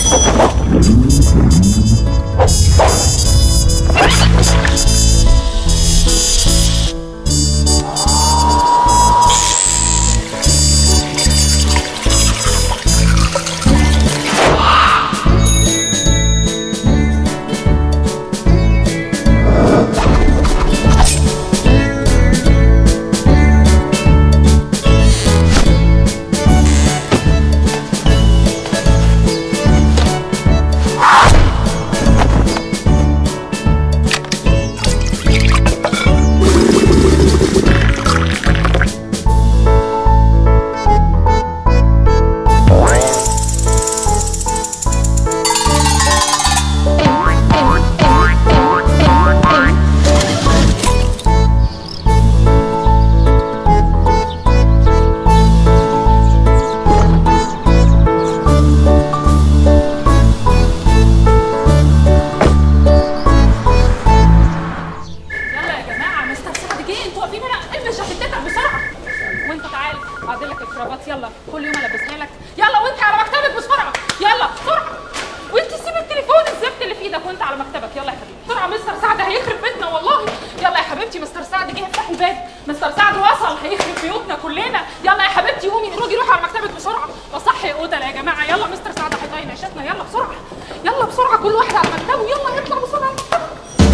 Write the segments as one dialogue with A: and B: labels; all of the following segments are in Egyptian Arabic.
A: يلا يا جماعه مستر سعد جه انتوا واقفين هنا البس جاكيتتك بسرعه وانت تعال اعدل لك الكرافات يلا كل يوم البسها لك يلا وانت على مكتبك بسرعه يلا بسرعه وانت سيب التليفون الزفت اللي في ايدك وانت على مكتبك يلا يا حبيبي بسرعه مستر سعد هيخرب بيتنا والله يلا يا حبيبتي مستر سعد جه افتحي الباب مستر سعد وصل هيخرب بيوتنا كلنا يلا يا حبيبتي قومي روحي روحي على مكتبك بسرعه وصحي اوضه يا جماعه يلا مستر سعد هيضيع عيشتنا يلا بسرعه يلا بسرعه كل واحد على مكتبه يلا اطلع بسرعه على مكتبك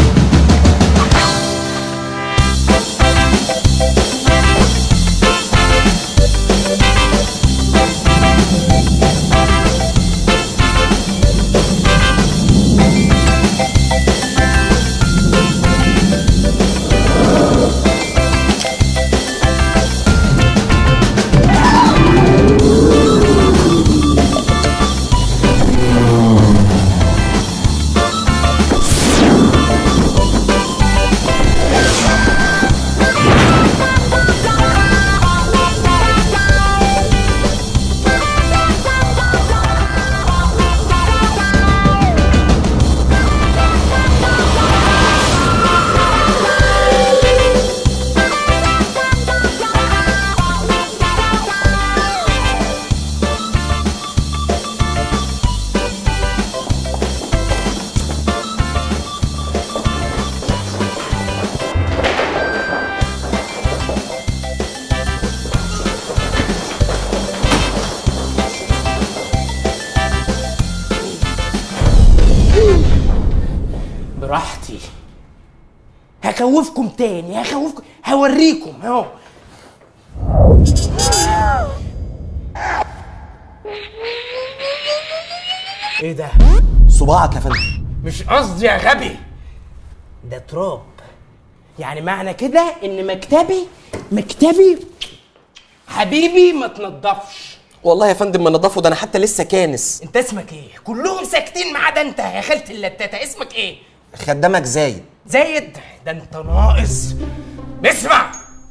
B: براحتي هخوفكم تاني هخوفكم هوريكم اهو ايه ده
C: صباعك يا فندم
B: مش قصدي يا غبي ده تراب يعني معنى كده ان مكتبي مكتبي حبيبي ما تنضفش
C: والله يا فندم ما نضفه ده انا حتى لسه كانس
B: انت اسمك ايه كلهم ساكتين ما عدا انت يا خالة اللتاتة اسمك ايه
C: خدامك زايد
B: زايد ده انت ناقص اسمع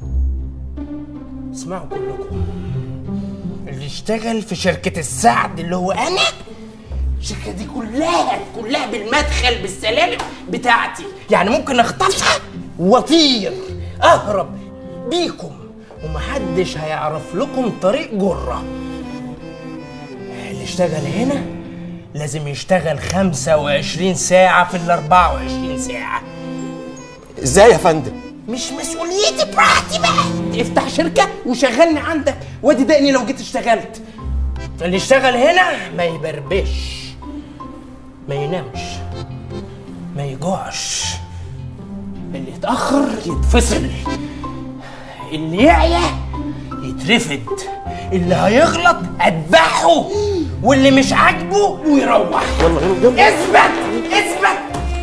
B: اسمعوا كلكم اللي يشتغل في شركة السعد اللي هو انا الشركة دي كلها كلها بالمدخل بالسلالم بتاعتي يعني ممكن اخطفها واطير اهرب بيكم ومحدش هيعرف لكم طريق جرة اللي يشتغل هنا لازم يشتغل 25 ساعة في ال 24 ساعة
C: ازاي يا فندم
B: مش مسؤوليتي براحتي بقى افتح شركة وشغلني عندك وادي دقني لو جيت اشتغلت اللي يشتغل هنا ما يبربش ما ينامش ما يجوعش اللي يتأخر يتفصل اللي يعيا يترفد اللي هيغلط اتبعه واللي مش عاجبه ويروح اثبت اثبت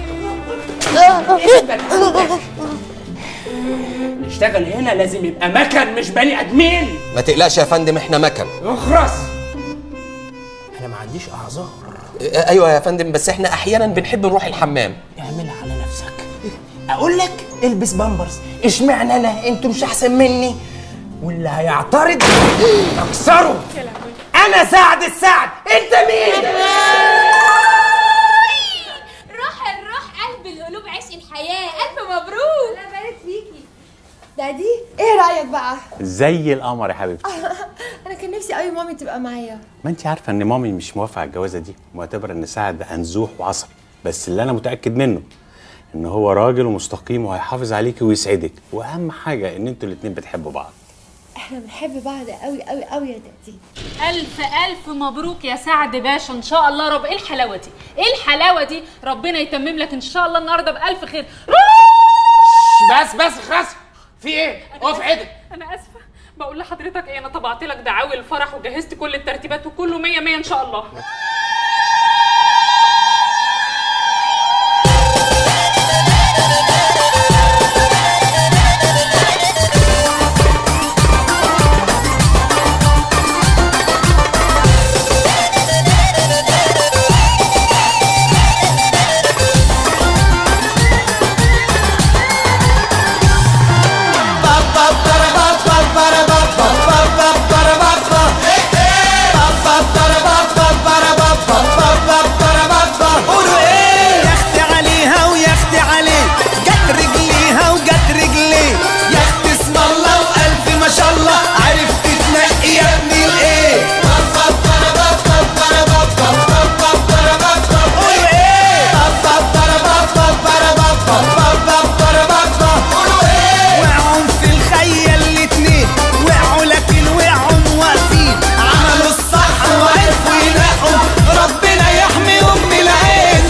B: اثبت عندك. اللي يشتغل هنا لازم يبقى مكن مش بني ادمين
C: ما تقلقش يا فندم احنا مكن
B: اخرس انا ما عنديش اعذار
C: اه، ايوه يا فندم بس احنا احيانا بنحب نروح الحمام
B: اعملها على نفسك اقول لك البس بامبرز اشمعنى انا انتوا مش احسن مني واللي هيعترض اكسره انا سعد السعد انت مين
D: روح الروح قلب القلوب عشق الحياة ألف مبروك
E: الله يبارك فيكي دادي ايه رايك بقى
F: زي القمر يا حبيبتي
E: انا كان نفسي نفسي قوي مامي تبقى معايا
F: ما انت عارفه ان مامي مش موافقه على الجوازه دي معتبره ان سعد ده انزوح وعصبي بس اللي انا متاكد منه ان هو راجل ومستقيم وهيحافظ عليكي ويسعدك واهم حاجه ان انتوا الاتنين بتحبوا بعض
E: احنا بنحب بعض قوي قوي قوي يا تأتي
A: الف الف مبروك يا سعد باشا ان شاء الله رب ايه الحلاوه دي ايه الحلاوه دي ربنا يتمم لك ان شاء الله النهارده بالف خير
B: بس بس خلاص في ايه اقف عدل
A: انا اسفه بقول لحضرتك ايه انا طبعت لك دعاوي الفرح وجهزت كل الترتيبات وكله مية مية ان شاء الله
G: قولوا ايه يا اختي عليها ويا اختي عليه جت رجليها وجت رجليه يا اختي اسم الله والف ما شاء الله عرفت تنقي يا ابني الايه قولوا ايه وقعوا في الخيل الاتنين وقعوا لكن وقعوا واقفين عملوا الصح وعرفوا ينقوا ربنا يحميهم من العين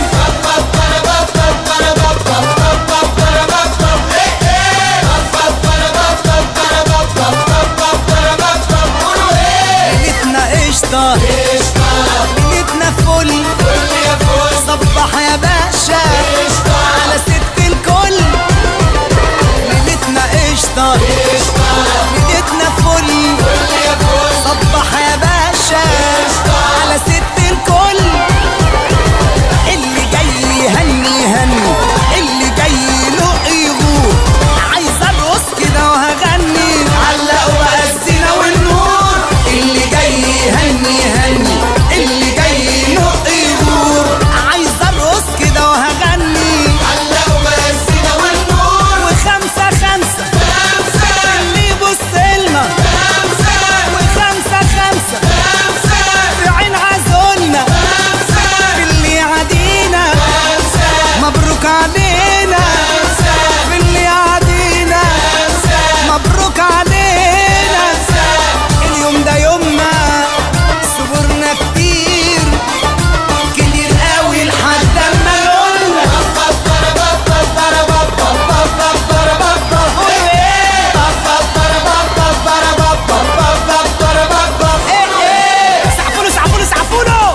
G: ليلتنا قشطة ليلتنا فل صبح يا باشا على ست الكل ليلتنا قشطة ليلتنا فل صبح يا باشا على ست الكل اللي جاي يهني يهني اللي جاي يلوق يغور عايز ارقص كده وهغني علقوا بقى الزينة والنور اللي جاي يهني يهني اللي جاي يلوق يغور عايز ارقص كده وهغني علقوا بقى الزينة والنور وخمسة خمسة خمسة اللي يبص لنا خمسة وخمسة خمسة خمسة في عين عزولنا في اللي يعادينا مبروك علينا في اللي يعادينا مبروك علينا اليوم ده يومنا صبرنا كتير كتير قوي لحد ما قلنا سعفونه سعفونه سعفونه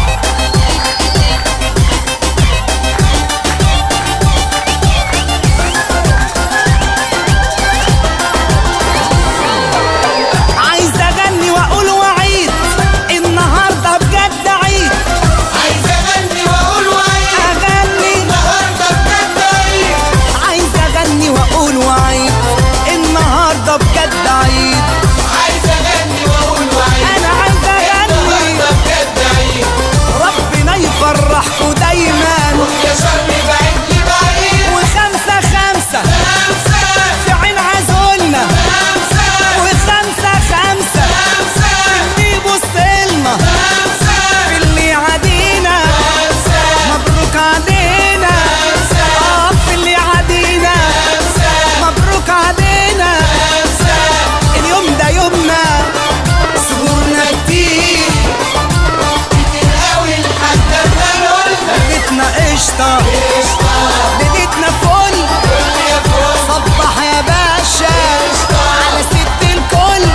G: عايز اغني واقول وعيد النهارده بجد عيد عايز اغني واقول وعيد اغني النهارده بجد عيد عايز اغني واقول وعيد النهارده بجد عيد عايز اغني واقول وعيد انا عايز اغني النهارده بجد عيد ربنا يفرحكوا دايما يا شر بعيد لي بعيد وخمسه خمسه خمسه في عين عزولنا وخمسة خمسة اللي يبص لنا في اللي يعادينا مبروك علينا اه في اللي يعادينا مبروك علينا اليوم ده يومنا صبرنا كتير كتير قوي لحد ما قلنا ليلتنا قشطة ليلتنا فل صبح يا باشا على ست الكل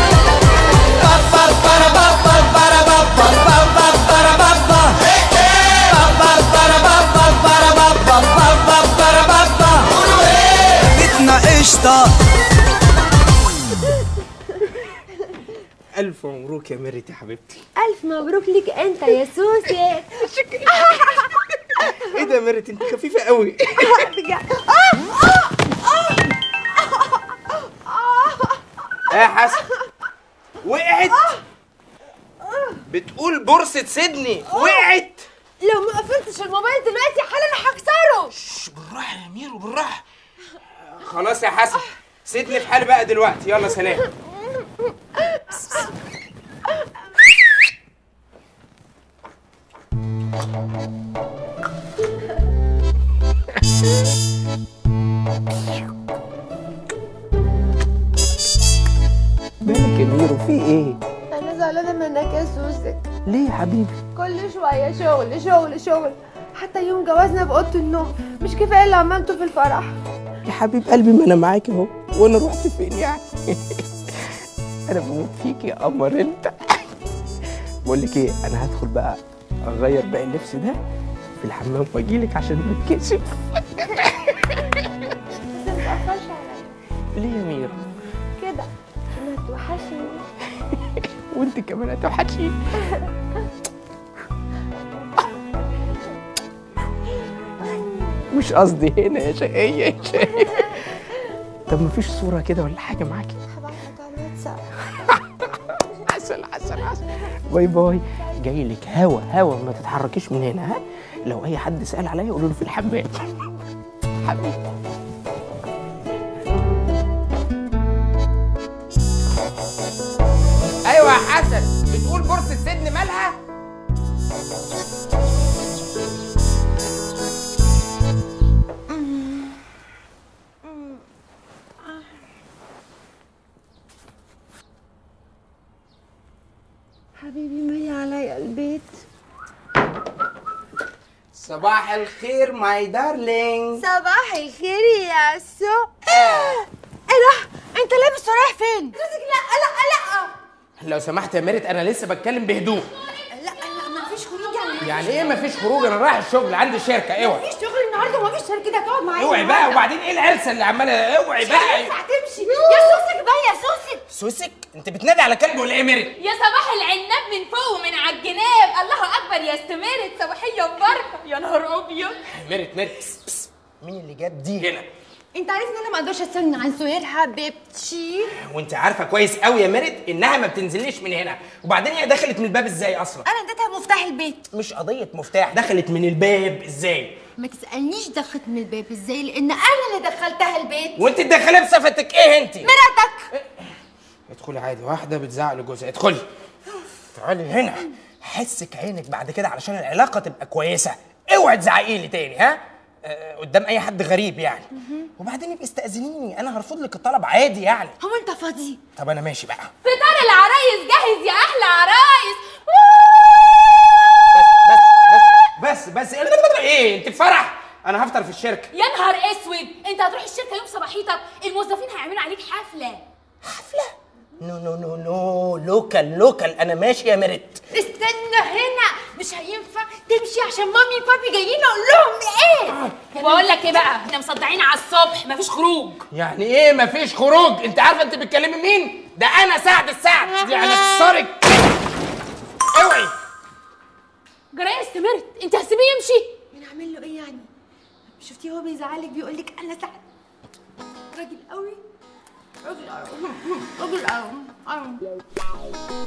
G: بيتنا قشطة
B: الف مبروك يا ميريت يا حبيبتي
E: الف مبروك ليك انت يا سوسي
B: ايه ده يا ميريت انت خفيفه قوي ايه يا حسن وقعت بتقول بورصة سيدني وقعت
E: لو ما قفلتش الموبايل دلوقتي حالا هكسره
B: شش، بالراحة يا ميرو بالراحة خلاص يا حسن سيبني في حالي بقى دلوقتي يلا سلام مالك يا ميرو في ايه
E: انا زعلانه منك يا سوسك
B: ليه يا حبيبي
E: كل شويه شغل شغل شغل حتى يوم جوازنا في اوضه النوم مش كفايه اللي عملته في الفرح
B: يا حبيب قلبي ما انا معاك اهو وانا رحت فين يعني انا بموت فيك يا قمر انت بقول لك ايه انا هدخل بقى اغير باقي اللبس ده في الحمام واجيلك عشان نتكسف
E: بس ما تتاخرش عليا
B: ليه يا ميرو
E: كده ما توحشني
B: وانت كمان هتوحشيني مش قصدي هنا يا شقية يا شقية طب مفيش صورة كده ولا حاجة معاكي
E: هبعتلك على الواتساب
B: عسل عسل عسل باي باي جاي لك هوا هوا ما تتحركيش من هنا ها لو اي حد سأل عليا قولوا له في الحمام حبيبي ايوه يا حسن بتقول بورصه سيدني مالها
E: حبيبي مالي عليا البيت
B: صباح الخير ماي دارلينج
E: صباح الخير يا سو ايه ده انت لابس ورايح فين لا لا لا
B: لو سمحت يا ميرت انا لسه بتكلم بهدوء
E: لا لا ما فيش خروج يعني
B: يعني ايه مفيش خروج انا رايح الشغل عندي شركه اوعي
E: مفيش شغل النهارده ومفيش شركه كده تقعد معايا
B: اوعي بقى وبعدين ايه العرسه اللي عماله اوعي بقى
E: ينفع تمشي يا سوسك بقى يا سوسك
B: سوسك انت بتنادي على كلب ولا ايه يا ميرت
D: يا صباح العناب من فوق ومن على الجناب الله اكبر يا استمرت صباحيه مباركه يا نهار ابيض
B: ميرت ميرت بس بس. مين اللي جاب دي هنا
E: انت عارف ان انا ما اقدرش استغنى عن سهير حبيبتي
B: وانت عارفه كويس قوي يا ميرت انها ما بتنزليش من هنا وبعدين هي دخلت من الباب ازاي اصلا
E: انا اديتها مفتاح البيت
B: مش قضيه مفتاح دخلت من الباب ازاي
E: ما تسالنيش دخلت من الباب ازاي لان انا اللي دخلتها البيت
B: وانت تدخلي بصفتك ايه انت
E: مراتك
B: ادخلي عادي واحده بتزعق لجوزها ادخلي تعالي هنا حسك عينك بعد كده علشان العلاقه تبقى كويسه اوعي تزعقي لي تاني ها آه، قدام اي حد غريب يعني وبعدين يبقى استاذنيني انا هرفض لك الطلب عادي يعني
E: هو انت فاضي
B: طب انا ماشي بقى
D: فطار العرايس جاهز يا احلى عرايس
B: بس بس بس بس ايه انت في فرح انا هفطر في الشركه
D: يا نهار اسود انت هتروح الشركه يوم صباحيتك الموظفين هيعملوا عليك حفله
B: حفله نو نو نو نو لوكال لوكال انا ماشي يا ميرت
E: استنى هنا مش هينفع تمشي عشان مامي وبابي جايين اقول لهم ايه
D: بقول لك ايه بقى احنا مصدعين على الصبح مفيش خروج
B: يعني ايه مفيش خروج انت عارفه انت بتكلمي مين ده انا سعد السعد يعني اكسرك اوعي
D: جرايه استمرت انت هتسيبيه يمشي
E: انا اعمل له ايه يعني شفتي هو بيزعلك بيقول لك انا سعد راجل قوي راجل قوي راجل قوي قوي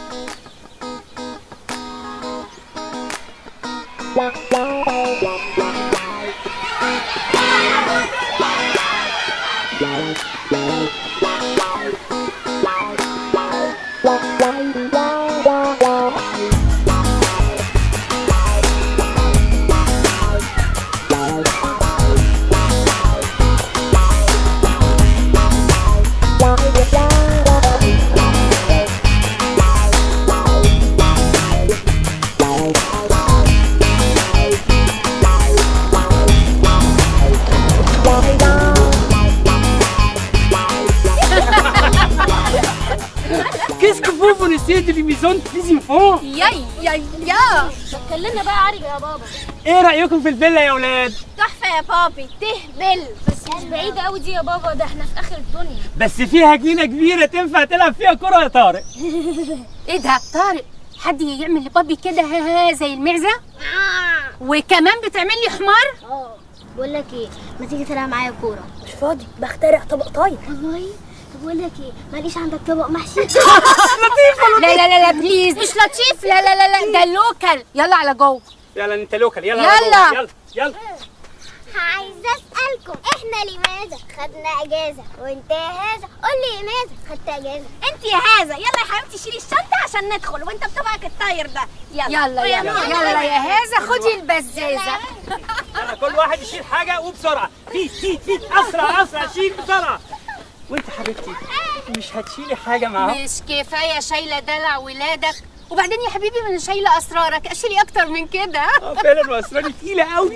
H: Qu'est-ce que vous, vous essayez de l'émission des enfants
D: ياي ياي يا كلمنا بقى عربي يا بابا
H: ايه رأيكم في الفيلا يا ولاد؟
D: تحفه يا بابي تهبل بس مش بعيده قوي دي يا بابا ده احنا في اخر الدنيا
H: بس فيها جنينة كبيرة تنفع تلعب فيها كرة يا طارق
D: ايه ده طارق حد يعمل لبابي كده ها ها زي المعزه وكمان بتعمل لي حمار
I: اه بقول لك ايه ما تيجي تلعب معايا كوره مش فاضي بخترع طبق طاير والله طب بقول لك ايه ماليش عندك طبق محشي
D: لا لا لا لا بليز مش لطيف لا لا لا لا ده لوكال يلا على جوه
H: يلا انت لوكال يلا
D: يلا.
H: على جوه. يلا يلا
I: عايزة اسألكم احنا لماذا خدنا اجازة وانت يا هذا قول لي لماذا خدت اجازة
J: انت يا هذا يلا يا حبيبتي شيلي الشنطه عشان ندخل وانت بطبقك الطاير ده يلا
D: يلا
J: ويا
D: يلا
J: ماما.
D: يلا يا هذا خدي البزازة
H: يلا كل واحد يشيل حاجه وبسرعه في في في اسرع اسرع شيل بسرعه وانت حبيبتي مش هتشيلي حاجه معاهم
D: مش كفاية شايلة دلع ولادك وبعدين يا حبيبي من شايلة أسرارك أشيلي أكتر من كده
H: اه فعلا واسراري تقيله قوي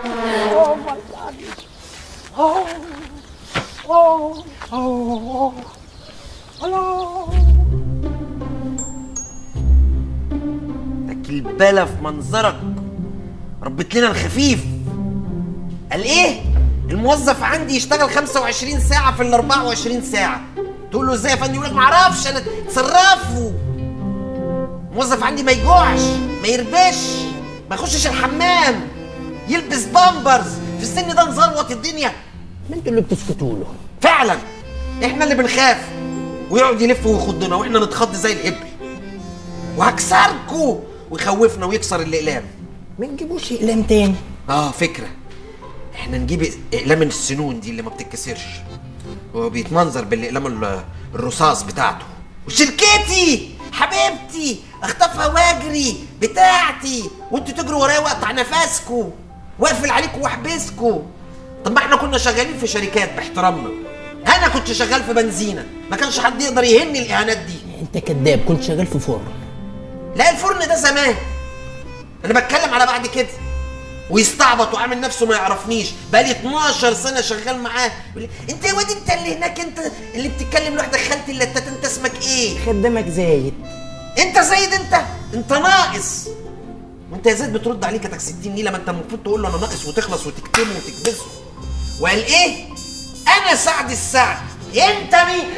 B: ده البلا في منظرك ربت لنا الخفيف قال ايه الموظف عندي يشتغل 25 ساعة في ال 24 ساعة تقول له ازاي يا فندم يقول لك معرفش انا اتصرفوا الموظف عندي ما يجوعش ما يربش ما يخشش الحمام يلبس بامبرز في السن ده نزروط الدنيا
C: ما انتوا اللي بتسكتوا له
B: فعلا احنا اللي بنخاف ويقعد يلف ويخضنا واحنا نتخض زي الابل وهكسركوا ويخوفنا ويكسر الاقلام
C: ما نجيبوش اقلام تاني
B: اه فكره احنا نجيب اقلام السنون دي اللي ما بتتكسرش هو بيتمنظر بالاقلام ال- الرصاص بتاعته وشركتي حبيبتي اخطفها واجري بتاعتي وانتوا تجروا ورايا واقطع نفسكوا واقفل عليكم واحبسكوا طب ما احنا كنا شغالين في شركات باحترامنا انا كنت شغال في بنزينه ما كانش حد يقدر يهني الاهانات دي
C: انت كذاب كنت شغال في فرن
B: لا الفرن ده زمان انا بتكلم على بعد كده ويستعبط وعامل نفسه ما يعرفنيش بقالي 12 سنه شغال معاه يقول لي انت يا واد انت اللي هناك انت اللي بتتكلم لوحدك خالتي اللي انت انت اسمك ايه
C: خدامك زايد
B: انت زايد انت انت ناقص وانت يا زيد بترد عليه كتك 60 نيله ما انت المفروض تقول له انا ناقص وتخلص وتكتمه وتكبسه وقال ايه انا سعد السعد انت مين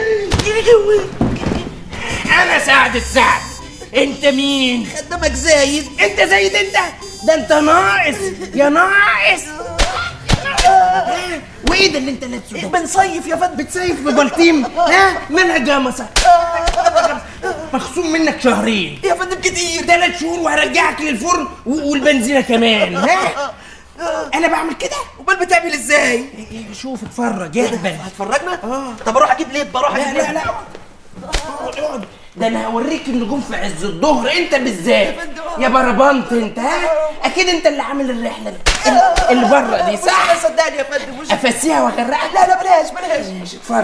C: انا سعد السعد انت مين
B: خدامك زايد
C: انت زايد انت ده انت ناقص يا ناقص وايه ده اللي انت لابسه ده
B: بنصيف يا فندم
C: بتصيف ببلطيم ها مالها جامسة مخصوم منك شهرين
B: يا فندم كتير
C: ثلاث شهور وهرجعك للفرن و- والبنزينة كمان ها انا بعمل كده
B: امال بتعمل ازاي
C: شوف اتفرج اهبل
B: هتفرجنا اه طب اروح اجيب ليه بروح
C: لا
B: اجيب
C: لا
B: ليه
C: لا اقعد اقعد ده انا هوريك النجوم في عز الظهر انت بالذات يا بربنت انت ها اكيد انت اللي عامل الرحله دي ال- اللي بره دي صح
B: صدقني يا فندم مش
C: افسيها واغرقك
B: لا لا بلاش بلاش
C: مش اتفرج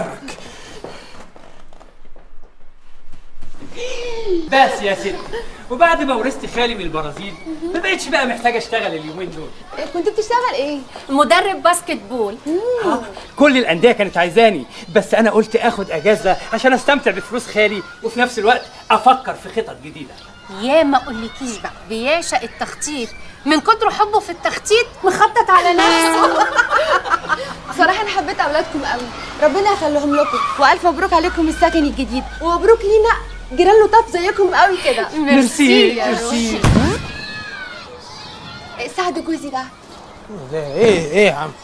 H: بس يا ست وبعد ما ورثت خالي من البرازيل ما بقتش بقى محتاجه اشتغل اليومين دول
E: كنت بتشتغل ايه؟
D: مدرب باسكت بول
H: كل الانديه كانت عايزاني بس انا قلت اخد اجازه عشان استمتع بفلوس خالي وفي نفس الوقت افكر في خطط جديده
D: يا ما اقولكيش بقى بيعشق التخطيط من كتر حبه في التخطيط مخطط على نفسه
E: بصراحة أنا حبيت أولادكم قوي ربنا يخليهم لكم وألف مبروك عليكم السكن الجديد ومبروك لينا جيران لطاف زيكم قوي كده
H: ميرسي
E: يا
H: ميرسي
E: سعد جوزي ده
C: ايه ايه يا عم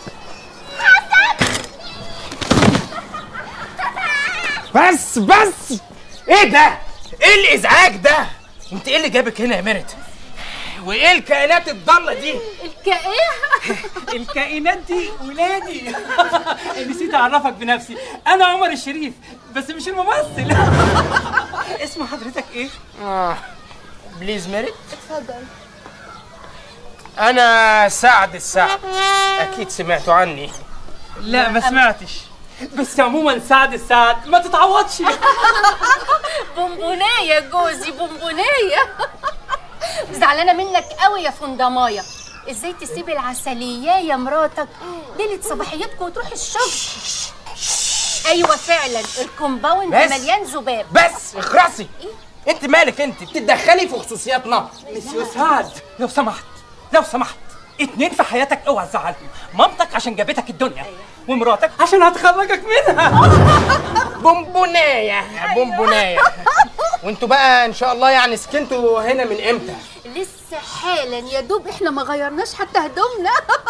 C: بس بس ايه ده ايه الازعاج ده انت ايه اللي جابك هنا يا ميرت وايه الكائنات الضاله دي
D: الكائن
H: الكائنات دي ولادي نسيت اعرفك بنفسي انا عمر الشريف بس مش الممثل اسم حضرتك ايه
C: اه بليز ميرت
E: اتفضل
C: انا سعد السعد اكيد سمعتوا عني
H: لا ما سمعتش بس عموما سعد السعد ما تتعوضش
D: بونبونية جوزي بونبونية زعلانة منك قوي يا فندماية ازاي تسيب العسلية يا مراتك ليلة صباحيتكم وتروح الشغل ايوه فعلا الكومباوند
C: بس.
D: مليان ذباب
C: بس اخرسي انت مالك انت بتتدخلي في خصوصياتنا
H: مسيو سعد لو سمحت لو سمحت اتنين في حياتك اوعى تزعلهم مامتك عشان جابتك الدنيا ومراتك عشان هتخرجك منها
C: بونبونايه بونبونايه وانتوا بقى ان شاء الله يعني سكنتوا هنا من امتى
D: لسه حالا يا دوب احنا ما غيرناش حتى هدومنا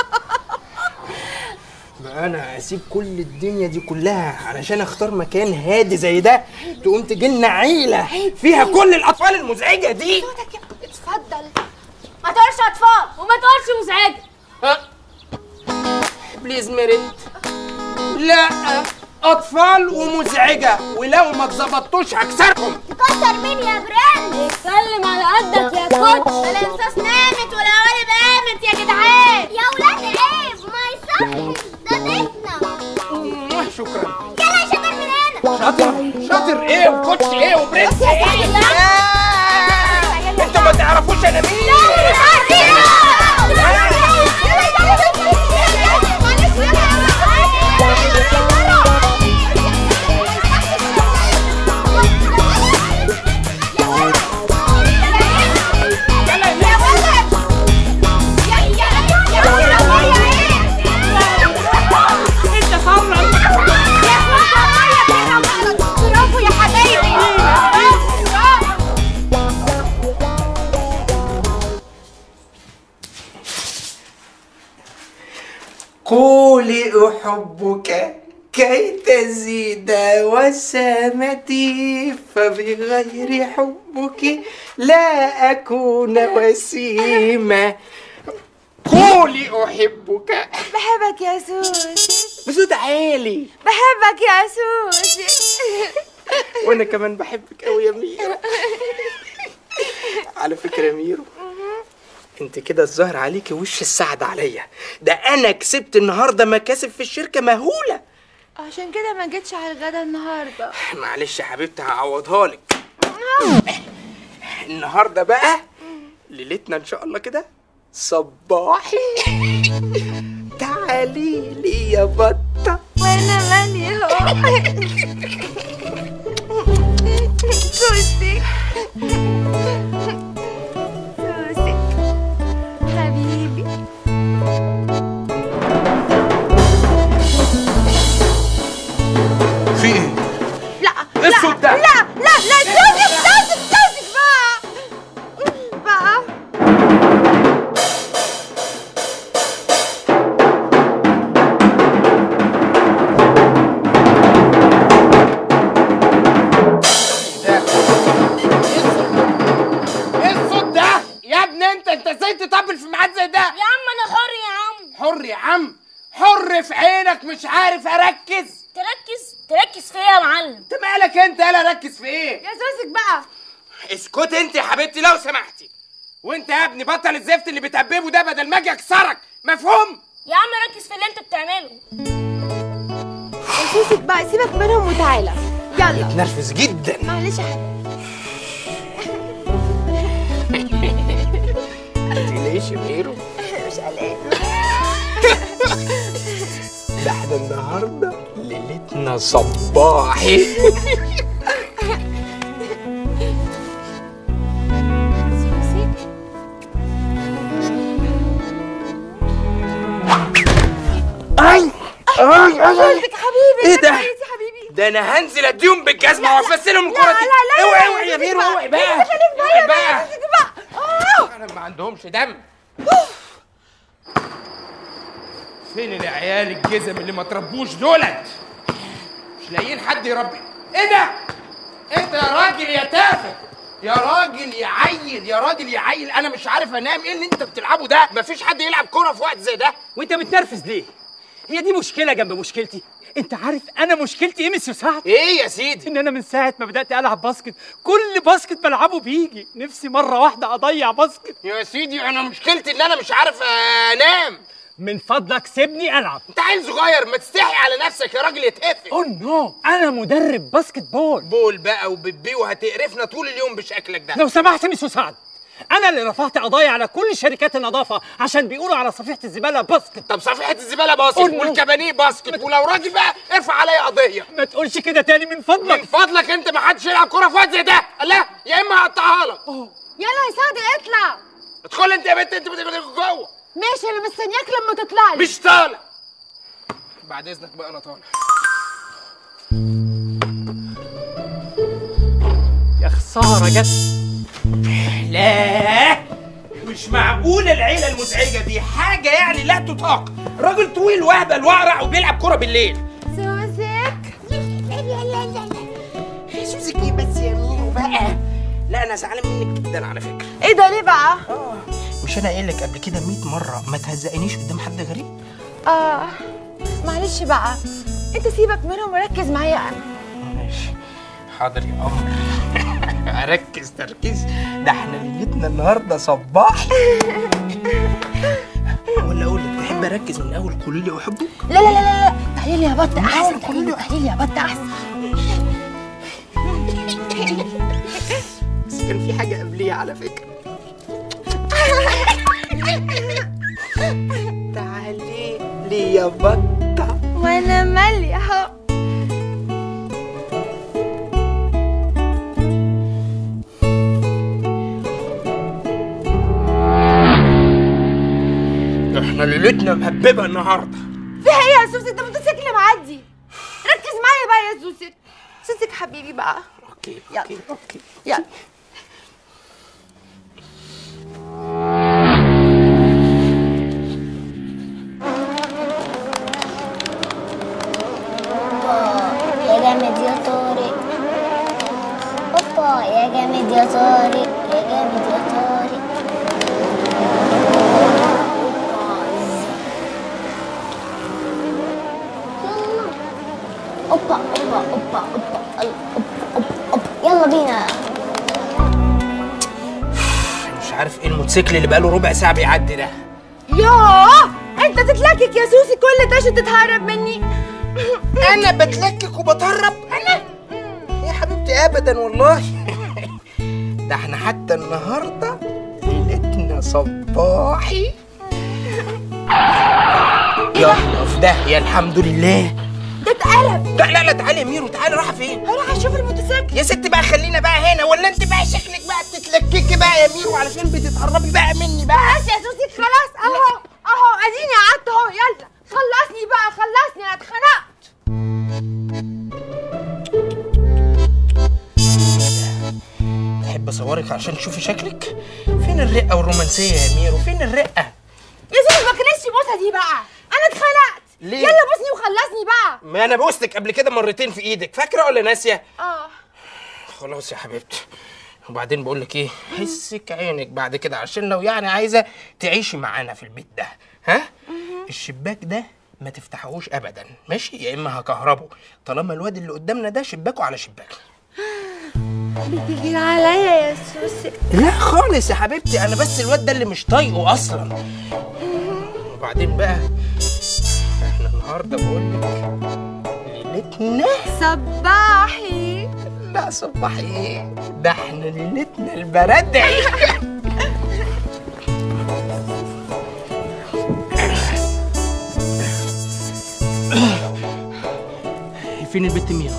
C: بقى انا اسيب كل الدنيا دي كلها علشان اختار مكان هادي زي ده تقوم تجي لنا عيله فيها كل الاطفال المزعجه دي
E: اتفضل
J: ما تقولش اطفال وما تقولش مزعجه
C: أه.
B: بليز ميريت لا اطفال ومزعجه ولو ما اتظبطتوش هكسركم
I: تكسر مين يا برنس اتكلم على قدك يا كوتش الانساس نامت والقوالب قامت يا جدعان يا ولاد عيب ما يصحش ده ضيفنا
B: شكرا
I: يلا يا شباب من هنا
B: شاطر شاطر ايه وكوتش ايه وبرنس ايه انتوا ما تعرفوش انا مين
H: انت حرك
I: برافو يا حبايبي
B: قولي أحبك كي تزيد وسامتي فبغير حبك لا أكون وسيمة قولي أحبك
E: بحبك يا سوسي
B: بصوت عالي
E: بحبك يا سوسي
B: وأنا كمان بحبك أوي يا ميرو على فكرة يا ميرو انت كده الظاهر عليكي وش السعد عليا ده انا كسبت النهارده مكاسب في الشركه مهوله
E: عشان كده ما جيتش على الغدا النهارده
B: معلش يا حبيبتي هعوضها لك النهارده بقى ليلتنا ان شاء الله كده صباحي تعالي لي يا بطه
E: وانا مالي اهو سوسي سوسي حبيبي
B: في ايه
E: لا
B: إيه الصوت ده؟
E: لا لا لا سوسي سوسي سوسي بقى بقى
B: ايه الصوت ده يا ابني انت انت ازاي تطبل في ميعاد زي ده
I: يا عم انا حر يا عم
B: حر يا عم حر في عينك مش عارف اركز
I: تركز تركز فيا يا معلم
B: انت مالك انت يالا ركز في ايه
E: يا سوسك بقى
B: اسكت انت يا حبيبتي لو سمحتي وانت يا ابني بطل الزفت اللي بتهببه ده بدل ما اجي اكسرك مفهوم
I: يا عم ركز في اللي انت بتعمله
E: يا سوسك بقى سيبك منهم وتعالى يلا
B: نرفز جدا
E: معلش يا حبيبي
B: ليش يا ميرو
E: مش قلقان
B: ده احنا النهارده ليلتنا صباحي اي اي اي
E: سوسك حبيبي
B: ايه ده؟
E: كويس يا حبيبي
B: ده انا هنزل اديهم بالجزمه وافسلهم الكره
E: لا
B: دي
E: لا لا
B: اوعي اوعي يا ميرو اوعي بقى اوعي بقى
E: بقى
B: انا ما عندهمش دم فين العيال الجزم اللي ما تربوش دولت مش لاقيين حد يربي ايه ده انت يا راجل يا تافه يا راجل يا عيل يا راجل يا عيل انا مش عارف انام ايه اللي انت بتلعبه ده مفيش حد يلعب كوره في وقت زي ده
H: وانت متنرفز ليه؟ هي دي مشكلة جنب مشكلتي انت عارف انا مشكلتي ايه مس سعد؟
B: ايه يا سيدي
H: ان انا من ساعة ما بدأت العب باسكت كل باسكت بلعبه بيجي نفسي مرة واحدة اضيع باسكت
B: يا سيدي انا مشكلتي ان انا مش عارف انام
H: من فضلك سيبني العب
B: انت عيل صغير ما تستحي على نفسك يا راجل يتقفل
H: اوه نو انا مدرب باسكت بول
B: بول بقى وبيبي وهتقرفنا طول اليوم بشكلك ده
H: لو سمحت مس سعد انا اللي رفعت قضايا على كل شركات النظافة عشان بيقولوا على صفيحة الزبالة باسكت
B: طب صفيحة الزبالة باسكت
H: قول له.
B: والكبانيه باسكت ولو راجل بقى ارفع عليا قضية
H: ما تقولش كده تاني من
B: من
H: فضلك
B: فضلك انت ما حدش يلعب كورة في وقت زي ده لا يا اما هقطعها لك
E: يلا يا سعد اطلع
B: ادخل انت يا بنت انت بتبقى جوه
E: ماشي انا مستنياك لما تطلع لي
B: مش طالع بعد اذنك بقى انا طالع
H: يا خسارة جت
B: لا مش معقولة العيلة المزعجة دي حاجة يعني لا تطاق راجل طويل وهبل واقرع وبيلعب كورة بالليل
E: سوسك
B: سوزك ايه بس يا مينو بقى لا انا زعلان منك جدا على فكرة
E: ايه ده ليه بقى؟
B: مش انا قايل لك قبل كده 100 مره ما تهزقنيش قدام حد غريب
E: اه معلش بقى انت سيبك منهم وركز معايا انا
B: ماشي حاضر يا قمر اركز تركيز ده احنا ليلتنا النهارده صباح ولا اقول لك تحب اركز من اول قولي لي احبك
E: لا لا لا لا لا تعالي لي يا بط احسن تعالي لي يا بط احسن
B: بس كان في حاجه قبليه على فكره تعالي لي يا بطه
E: وانا مالي اهو
B: احنا ليلتنا مهببه النهارده
E: في ايه يا سوسك ده موتوسيكل معدي ركز معايا بقى يا سوسك سوسك حبيبي بقى
B: اوكي
E: يلا
B: اوكي اوكي
E: يلا
I: يا جامد يا طارق هوبا يا جامد يا طارق يا جامد يا طارق يلا اوبا اوبا اوبا اوبا اوبا اوبا اوبا يلا بينا
B: مش عارف ايه الموتوسيكل اللي بقاله ربع ساعه بيعدي ده
E: ياه انت تتلكك يا سوسي كل ده عشان تتهرب مني
B: انا بتلكك وبتهرب انا يا حبيبتي ابدا والله ده احنا حتى النهارده ليلتنا صباحي يلا في داهيه الحمد لله
E: ده اتقلب
B: لا لا لا تعالي يا ميرو تعالي رايحه فين
E: هروح اشوف الموتوسيكل
B: يا ست بقى خلينا بقى هنا ولا انت بقى شكلك بقى بتتلككي بقى يا ميرو علشان بتتقربي بقى مني بقى
E: بس يا سوسي خلاص اهو اهو اديني قعدت اهو يلا خلصني بقى خلصني انا اتخنقت
B: تحب اصورك عشان تشوفي شكلك فين الرقه والرومانسيه يا ميرو فين الرقه
E: يا سوسي ما كانتش بوسه دي بقى انا اتخنقت
B: ليه؟
E: يلا بوسني وخلصني بقى
B: ما انا بوستك قبل كده مرتين في ايدك فاكره ولا ناسيه
E: اه
B: خلاص يا حبيبتي وبعدين بقول لك ايه حسك عينك بعد كده عشان لو يعني عايزه تعيشي معانا في البيت ده ها الشباك ده ما تفتحوش ابدا ماشي يا اما هكهربه طالما الواد اللي قدامنا ده شباكه على شباك
E: بتيجي عليا يا سوسي
B: لا خالص يا حبيبتي انا بس الواد ده اللي مش طايقه اصلا وبعدين بقى احنا النهارده بقول لك ليلتنا
E: صباحي
B: لا صباح ايه ده احنا ليلتنا البردعي فين البت ميرو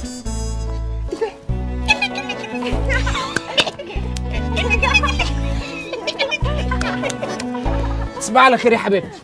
B: تصبح على خير يا حبيبتي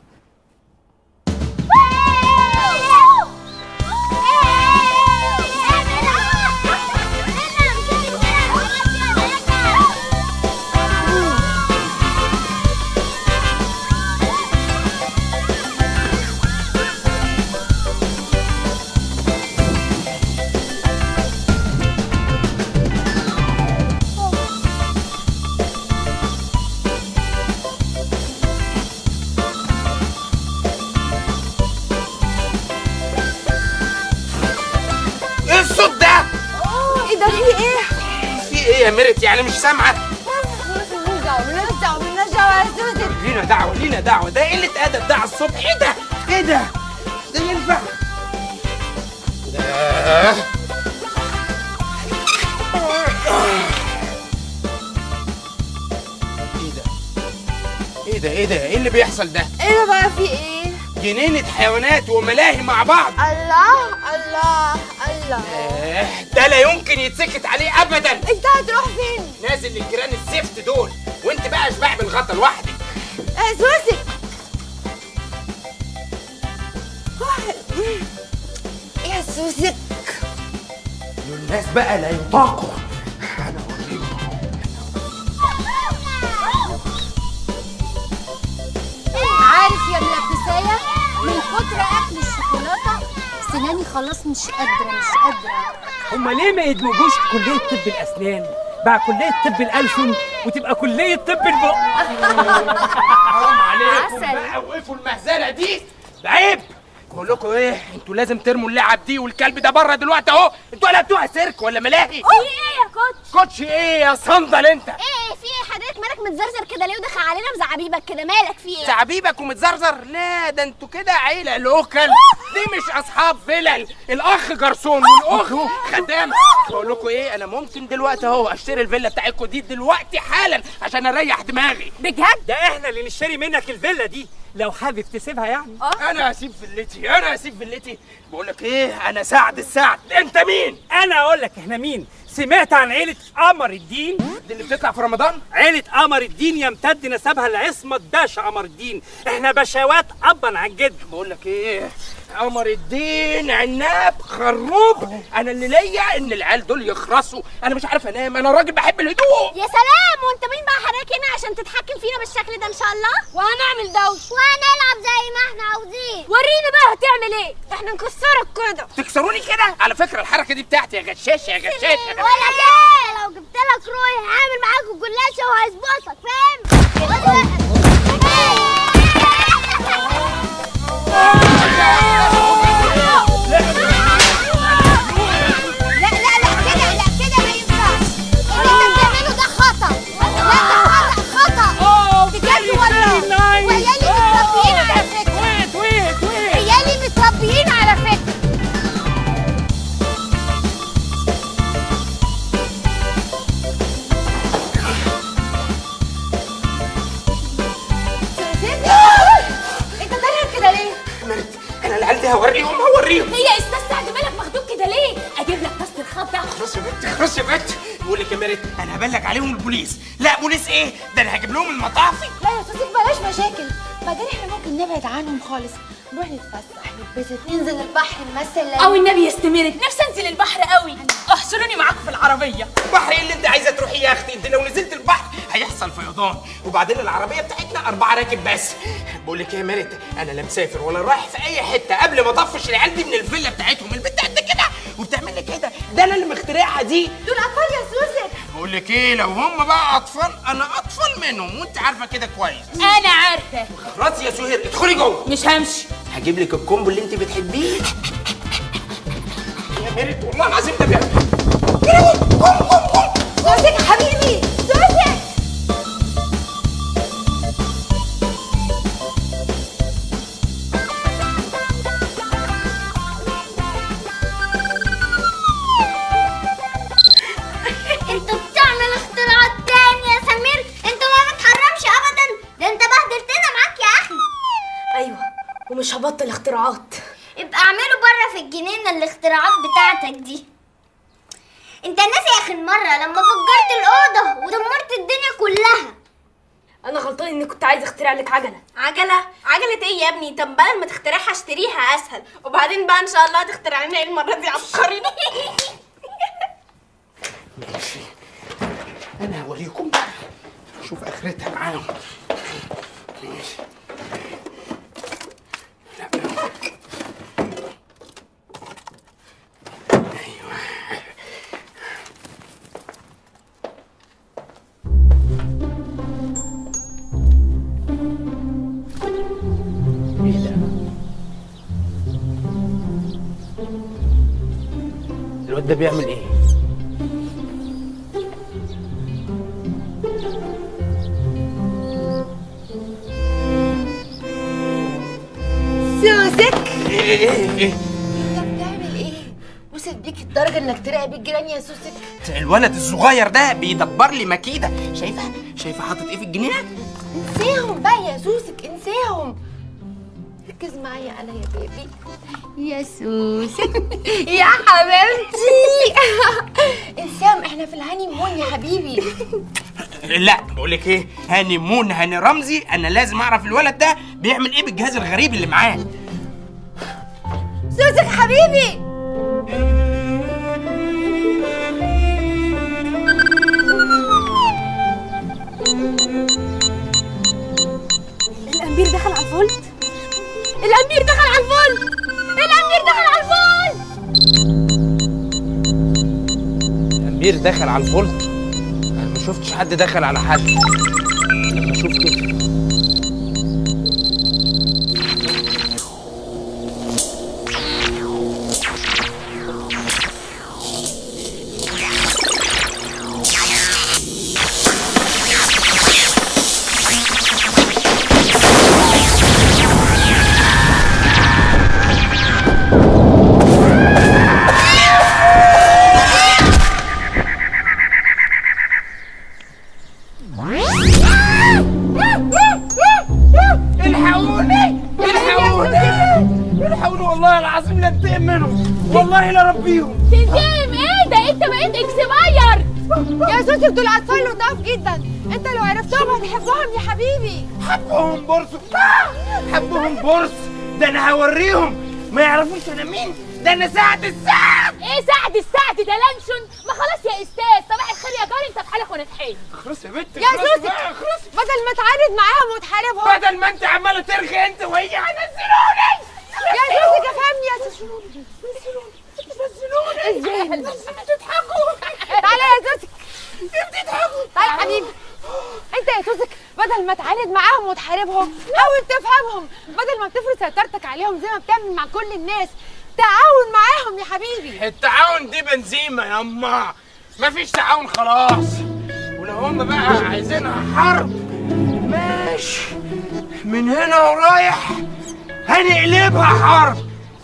B: ايه الصوت ده؟
E: ايه ده في ايه؟
B: في ايه يا ميرت يعني مش سامعه؟
E: مالناش دعوه مالناش دعوه مالناش دعوه يا سوسي
B: لينا دعوه لينا دعوه ده قله ادب ده على الصبح ايه ده؟ ايه ده؟ ده ينفع؟ ده ايه ده؟ ايه ده ايه ده؟ ايه اللي بيحصل ده؟
E: ايه ده بقى في ايه؟
B: جنينة حيوانات وملاهي مع بعض
E: الله الله الله
B: آه، ده لا يمكن يتسكت عليه ابدا
E: انت هتروح فين؟
B: نازل للجيران الزفت دول وانت بقى اشباح بالغطا لوحدك
E: يا سوسي يا سوسي
B: دول الناس بقى لا يطاقوا انا اوريهم
D: عارف يا ملبسايه من كتر اكل الشوكولاته سناني خلاص مش قادره مش قادره
H: هما ليه ما يدمجوش كلية طب الأسنان؟ بقى كليه طب الالسن وتبقى كليه طب البق
B: حرام عليكم
D: عسل.
B: بقى وقفوا المهزله دي ده عيب بقول لكم ايه انتوا لازم ترموا اللعب دي والكلب ده بره دلوقتي اهو انتوا قلبتوها سيرك ولا ملاهي
I: في ايه يا كوتش
B: كوتش ايه يا صندل انت
I: ايه في ايه حضرتك مالك متزرزر كده ليه ودخل علينا بزعبيبك كده مالك في ايه
B: زعبيبك ومتزرزر لا ده انتوا كده عيله لوكال دي مش اصحاب فلل الاخ جرسون والاخ خدام بقول لكم ايه انا ممكن دلوقتي اهو اشتري الفيلا بتاعتكم دي دلوقتي حالا عشان اريح دماغي
D: بجد
H: ده احنا اللي نشتري منك الفيلا دي لو حابب تسيبها يعني
B: انا هسيب فيلتي انا هسيب فيلتي بقول لك ايه انا سعد السعد انت مين
H: انا اقول لك احنا مين سمعت عن عيله قمر الدين
B: دي اللي بتطلع في رمضان
H: عيلة قمر الدين يمتد نسبها لعصمة باشا قمر الدين احنا بشوات ابا عن جد
B: بقول لك ايه قمر الدين عناب خروب انا اللي ليا ان العيال دول يخرسوا انا مش عارف انام انا راجل بحب الهدوء
I: يا سلام وانت مين بقى حضرتك هنا عشان تتحكم فينا بالشكل ده ان شاء الله وهنعمل دوش وهنلعب زي ما احنا عاوزين ورينا بقى هتعمل ايه احنا نكسرك كده
B: تكسروني كده على فكره الحركه دي بتاعتي يا غشاشه يا غشاشه
I: ولا ايه لو جبت لك روي هعمل معاكوا جلاشه وهظبطك فاهم لا لا لا كده لا كده ما ينفعش اللي انت بتعمله ده خطأ لا ده خطأ خطأ بجد والله وعيالي متربيين على فكرة عيالي متربيين على فكرة انت طالع كده ليه؟
B: انا العيال دي هوريهم هوريهم
D: هي استاذ سعد مالك مخدوم كده ليه اجيب لك طاسه الخضه
B: خلاص يا بنت خلاص يا بنت بقول لك يا ميرت انا هبلغ عليهم البوليس لا بوليس ايه ده انا هجيب لهم المطافي
E: لا يا سوسيك بلاش مشاكل بعدين احنا ممكن نبعد عنهم خالص نروح نتفسح نتبسط ننزل البحر نمثل
D: او النبي يستمرت نفسي انزل البحر قوي احشروني معاكم في العربيه
B: البحر ايه اللي انت عايزه تروحي يا اختي انت لو نزلت البحر هيحصل فيضان وبعدين العربيه بتاعتنا اربعه راكب بس بقول لك ايه يا ميرت انا لا مسافر ولا رايح في اي حته قبل ما اطفش العيال دي من الفيلا بتاعتهم البنت قد كده وبتعمل لي كده ده انا اللي مخترعها دي
E: دول اطفال يا سوسك
B: بقول لك ايه لو هم بقى اطفال انا اطفال منهم وانت عارفه كده كويس
D: انا عارفه
B: خلاص يا سهير ادخلي جوه
D: مش همشي
B: هجيب لك الكومبو اللي انت بتحبيه يا ميرت والله العظيم ده بيعمل
E: سوسك حبيبي سوسك
I: انت بتعمل اختراعات تاني يا سمير انت ما بتحرمش ابدا ده انت بهدلتنا معاك يا اخي
E: ايوه ومش هبطل اختراعات
I: ابقى اعمله بره في الجنينه الاختراعات بتاعتك دي انت ناسي اخر مره لما فجرت الاوضه ودمرت الدنيا كلها
E: انا غلطان اني كنت عايز اخترع لك عجله
K: عجلة؟ عجلة ايه يا ابني؟ طب بدل ما تخترعها اشتريها اسهل وبعدين بقى ان شاء الله هتخترع لنا ايه المرة دي عبقري
B: ماشي انا هوريكم شوف اخرتها معاهم ماشي لا. ايوه ايه ده الواد ده بيعمل ايه
E: سوسك
B: ايه ايه ايه
E: انت بتعمل ايه وصل بيك الدرجه انك تراقب الجيران يا سوسك
B: الولد الصغير ده بيدبر لي مكيده شايفه شايفه حاطط ايه في الجنينه
E: انساهم بقى يا سوسك انساهم ركز معايا انا يا بيبي يا سوسك يا حبيبتي انساهم احنا في الهاني مون يا حبيبي
B: لا بقول لك ايه هاني مون هاني رمزي انا لازم اعرف الولد ده بيعمل ايه بالجهاز الغريب اللي معاه
E: سوسك حبيبي
I: الامير دخل على الفولت الامير دخل على الفولت الامير دخل على الفولت
B: الامير دخل على الفولت شفتش حد دخل على حد لما اشوف كده الحقوني الحقوني الحقوني والله العظيم لا انتقم منهم والله لا ربيهم
I: تنتقم ايه ده انت بقيت اكسباير
E: يا سوسي دول اطفال لطاف جدا انت لو عرفتهم هتحبهم يا حبيبي
B: حبهم بورس حبهم بورس ده انا هوريهم ما يعرفوش انا مين ده انا سعد السعد
I: ايه سعد السعد ده لانشون ما خلاص يا استاذ صباح الخير يا جاري انت في حالك وانا في حالي
B: خلاص يا بنت
E: يا
B: خلاص
E: سوسي
B: بقى، خلاص
E: بدل ما تعاند معاهم وتحاربهم
B: بدل ما انت عماله ترغي انت وهي هنزلوني
E: يا سوسي افهمني يا سوسي ازاي
B: بتضحكوا
E: تعالى يا سوسي تعالى يا حبيبي انت يا سوسك بدل ما تعاند معاهم وتحاربهم حاول تفهمهم بدل ما بتفرض سيطرتك عليهم زي ما بتعمل مع كل الناس تعاون معاهم يا حبيبي
B: التعاون دي بنزيمة يا اما مفيش تعاون خلاص ولو هم بقى عايزينها حرب ماشي من هنا ورايح هنقلبها حرب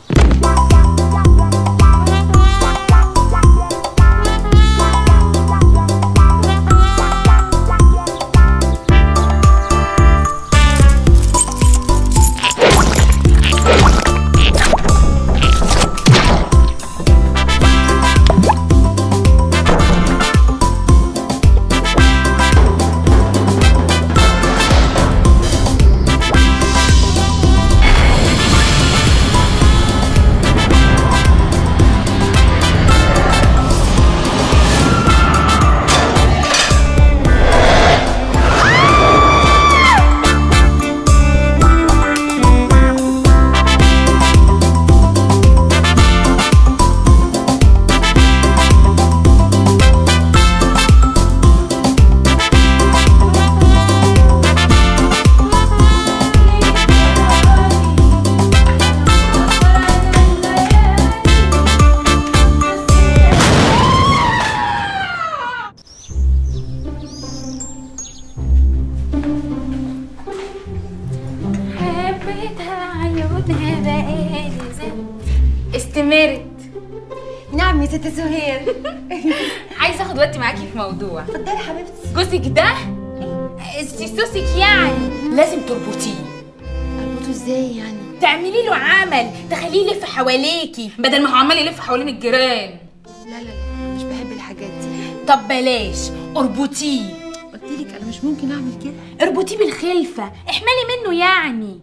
I: حبيتها عيونها بقالي زمان استمرت
E: نعم يا ست سهير
I: عايزه اخد وقتي معاكي في موضوع
E: اتفضلي حبيبتي
I: جوزك ده سيسوسك يعني لازم تربطيه
E: اربطه ازاي يعني
I: تعملي له عمل تخليه يلف حواليكي بدل ما هو عمال يلف حوالين الجيران
E: لا لا لا مش بحب الحاجات دي
I: طب بلاش اربطيه
E: قلت لك انا مش ممكن اعمل كده
I: اربطيه بالخلفه احملي منه يعني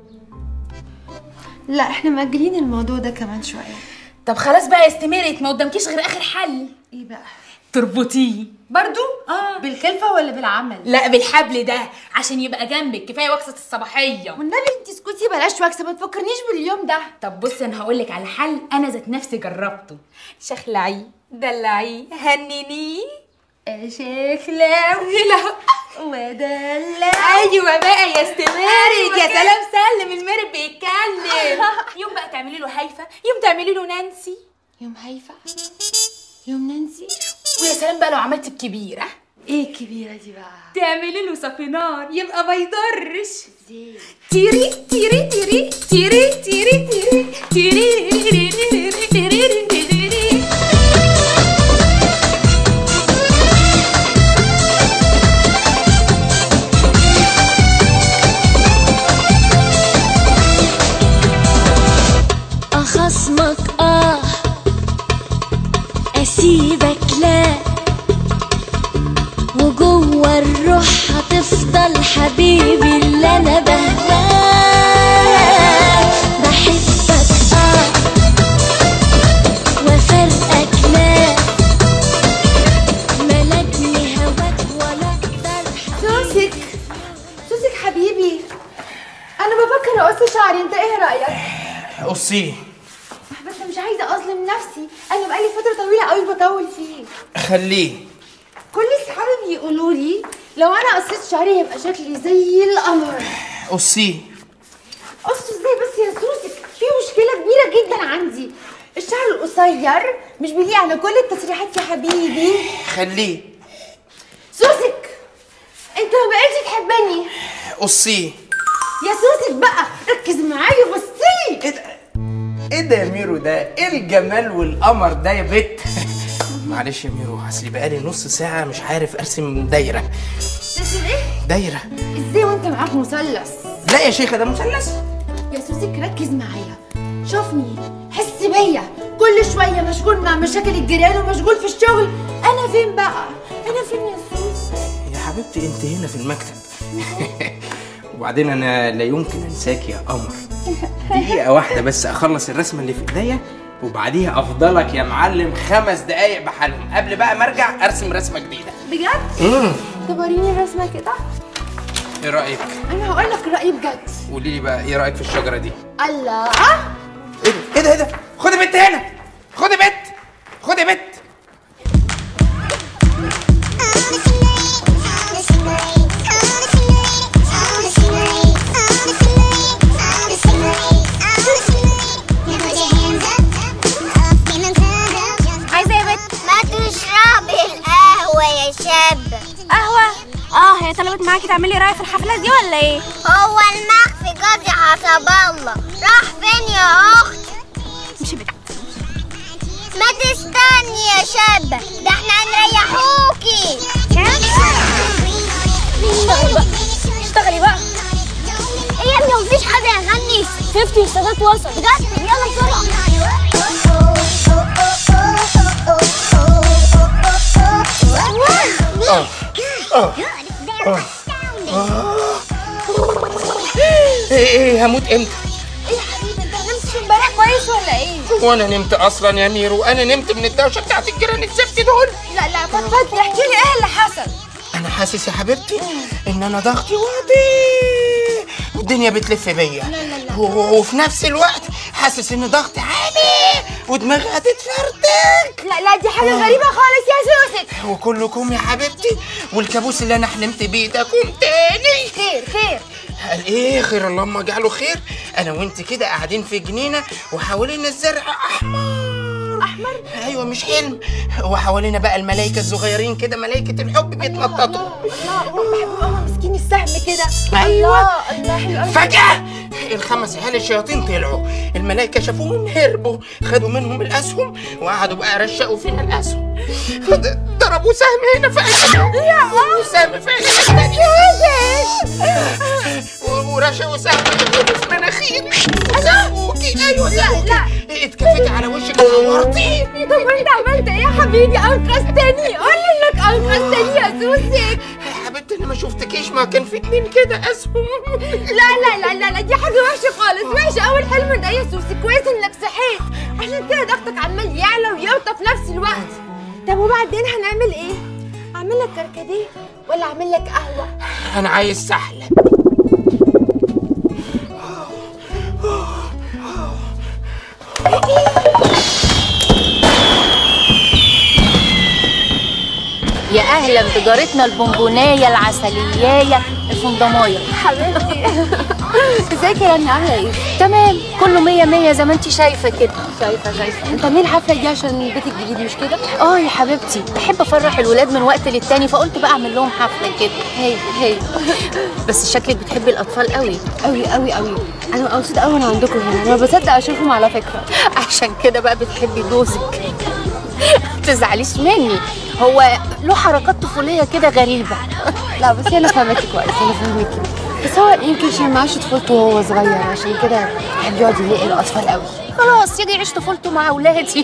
E: لا احنا مأجلين الموضوع ده كمان شويه
I: طب خلاص بقى استمرت ما قدامكيش غير اخر حل
E: ايه بقى
I: تربطيه
E: برضو
I: اه
E: بالخلفه ولا بالعمل
I: لا بالحبل ده عشان يبقى جنبك كفايه وكسه الصباحيه
E: والنبي انت اسكتي بلاش وكسه ما تفكرنيش باليوم ده
I: طب بصي انا هقول لك على حل انا ذات نفسي جربته شخلعيه دلعيه هننيه شخلعي لا ودلع ايوه بقى يا استمرت يا سلام سلم المرب بيتكلم يوم بقى تعملي له هيفا يوم تعملي له نانسي
E: يوم هيفا يوم نانسي
I: ويا سلام بقى لو عملتي بكبيره
E: ايه الكبيره دي بقى
I: تعملي له صفينار يبقى ما يضرش
E: ازاي
I: تيري تيري تيري تيري تيري تيري تيري تيري تيري تيري تيري
L: أخصمك آه أسيبك لا وجوه الروح هتفضل حبيبي اللي أنا بهواه بحبك آه وفرقك لا ملكني هواك ولا أقدر
E: سوسك سوسك حبيبي انا بفكر اقص شعري انت ايه رايك
B: قصيه
E: بس مش عايزه اظلم نفسي انا بقالي فتره طويله قوي بطول فيه
B: خليه
E: كل اصحابي بيقولوا لي لو انا قصيت شعري هيبقى شكلي زي القمر
B: قصيه
E: قصته ازاي بس يا سوسك في مشكله كبيره جدا عندي الشعر القصير مش بيليق على كل التصريحات يا حبيبي
B: خليه
E: سوسك انت ما بقتش تحبني
B: قصيه
E: يا سوسك بقى ركز معايا وبصلي
B: ايه ده ايه ده يا ميرو ده ايه الجمال والقمر ده يا بت معلش يا ميرو اصلي بقالي نص ساعه مش عارف ارسم دايره
E: ترسم ايه
B: دايره
E: ازاي وانت معاك مثلث
B: لا يا شيخه ده مثلث
E: يا سوسك ركز معايا شوفني حس بيا كل شويه مشغول مع مشاكل الجيران ومشغول في الشغل انا فين بقى انا فين يا سوسك
B: يا حبيبتي انت هنا في المكتب وبعدين انا لا يمكن انساك يا قمر دقيقه واحده بس اخلص الرسمه اللي في ايديا وبعديها افضلك يا معلم خمس دقايق بحالهم قبل بقى ما ارجع ارسم رسمه جديده
E: بجد
B: امم
E: طب وريني الرسمه كده
B: ايه رايك
E: انا هقول لك رايي بجد
B: قولي لي بقى ايه رايك في الشجره دي
E: الله
B: ايه ده ايه ده ايه ده خدي بنت هنا خدي بنت خدي بنت
J: عايزه يا بت ما تشربي القهوه يا شاب قهوه اه هي طلبت معاكي تعملي راي في الحفله دي ولا ايه هو المخفي قاضي حسب الله راح فين يا اخت مش بت ما تستني يا شاب ده احنا هنريحوكي اشتغلي بقى اشتغلي بقى ايه يا ابني مفيش حد يغني 50 السادات وصل بجد يلا بسرعه
B: اه اه اه اه ايه ايه هموت امتى
E: ايه يا حبيبي انت نمت امبارح كويس ولا ايه
B: وانا نمت اصلا يا ميرو انا نمت من الدوشه بتاعت الجيران الزفت دول
E: لا لا فضفض لي احكي لي ايه اللي حصل
B: انا حاسس يا حبيبتي ان انا ضغطي واطي والدنيا بتلف بيا و- وفي نفس الوقت حاسس ان ضغطي عالي ودماغي هتتفرتك
E: لا لا دي حاجه غريبه خالص يا سوسك
B: وكلكم يا حبيبتي والكابوس اللي انا حلمت بيه ده كوم تاني
E: خير خير
B: قال ايه خير اللهم اجعله خير انا وانت كده قاعدين في جنينه وحوالينا الزرع احمر
E: احمر
B: ايوه مش حلم وحوالينا بقى الملايكه الصغيرين كده ملايكه الحب بيتنططوا
E: الله بحبه قوي مسكين السهم كده
B: أيوة.
E: الله الله حلو قوي
B: فجأة الخمس عيال الشياطين طلعوا الملائكة شافوهم هربوا خدوا منهم الأسهم وقعدوا بقى يرشقوا فينا الأسهم خد- ضربوا سهم هنا في عيننا وسهم في عيننا و- ورشقوا سهم في مناخيري زقوكي أيوة زقوكي اتكفيتي على وشك اتعورتي
E: طب وانت عملت ايه يا حبيبي انقذتني قول لي انك انقذتني يا سوسك
B: يا حبيبتي أنا ما شفتكيش ما كان في اتنين كده أسهم
E: لا لا لا لا لا دي حاجه وحشه خالص وحشه قوي الحلم ده يا سوسي كويس انك صحيت عشان كده ضغطك عمال يعلى ويوطى في نفس الوقت طب وبعدين هنعمل ايه اعمل لك كركديه ولا اعمل لك قهوه
B: أنا عايز سحلة
D: يا اهلا بجارتنا البونبونايه العسليايه الفندمايه
E: حبيبتي ازيك يا رانيا عامله ايه
D: تمام كله مية مية زي ما انت شايفه كده
E: شايفه شايفه انت ليه الحفله دي عشان البيت الجديد مش كده
D: اه يا حبيبتي بحب افرح الولاد من وقت للتاني فقلت بقى اعمل لهم حفله كده
E: هاي هاي
D: بس شكلك بتحبي الاطفال قوي
E: قوي قوي قوي انا مبسوطه قوي وانا عندكم هنا انا بصدق اشوفهم على فكره
D: عشان كده بقى بتحبي جوزك تزعليش مني هو له حركات طفوليه كده غريبه
E: لا بس انا فاهماكي كويس انا فاهماكي بس هو يمكن عشان معاش طفولته وهو صغير عشان كده بيحب يقعد يلاقي الاطفال قوي
D: خلاص يجي يعيش طفولته مع اولادي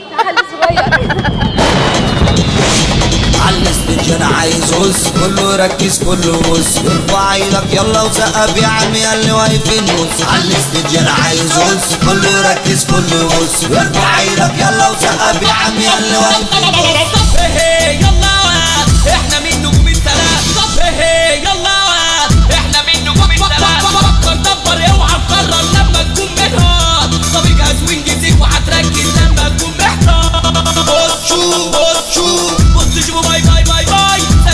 G: على الاستيج انا عايز هز كله ركز كله بص ارفع ايدك يلا وسقف يا عم يا اللي واقف في النص على الاستيج انا عايز هز كله ركز كله بص ارفع ايدك يلا وسقف يا عم يا اللي واقف في النص
M: يلا واد احنا من نجوم الثلاث ايه يلا واد احنا من نجوم الثلاث فكر دبر اوعى تقرر لما تكون منهار طب اجهز وانجزك وهتركز لما تكون محتار بص شوف بص شوف بص شوف باي باي باي باي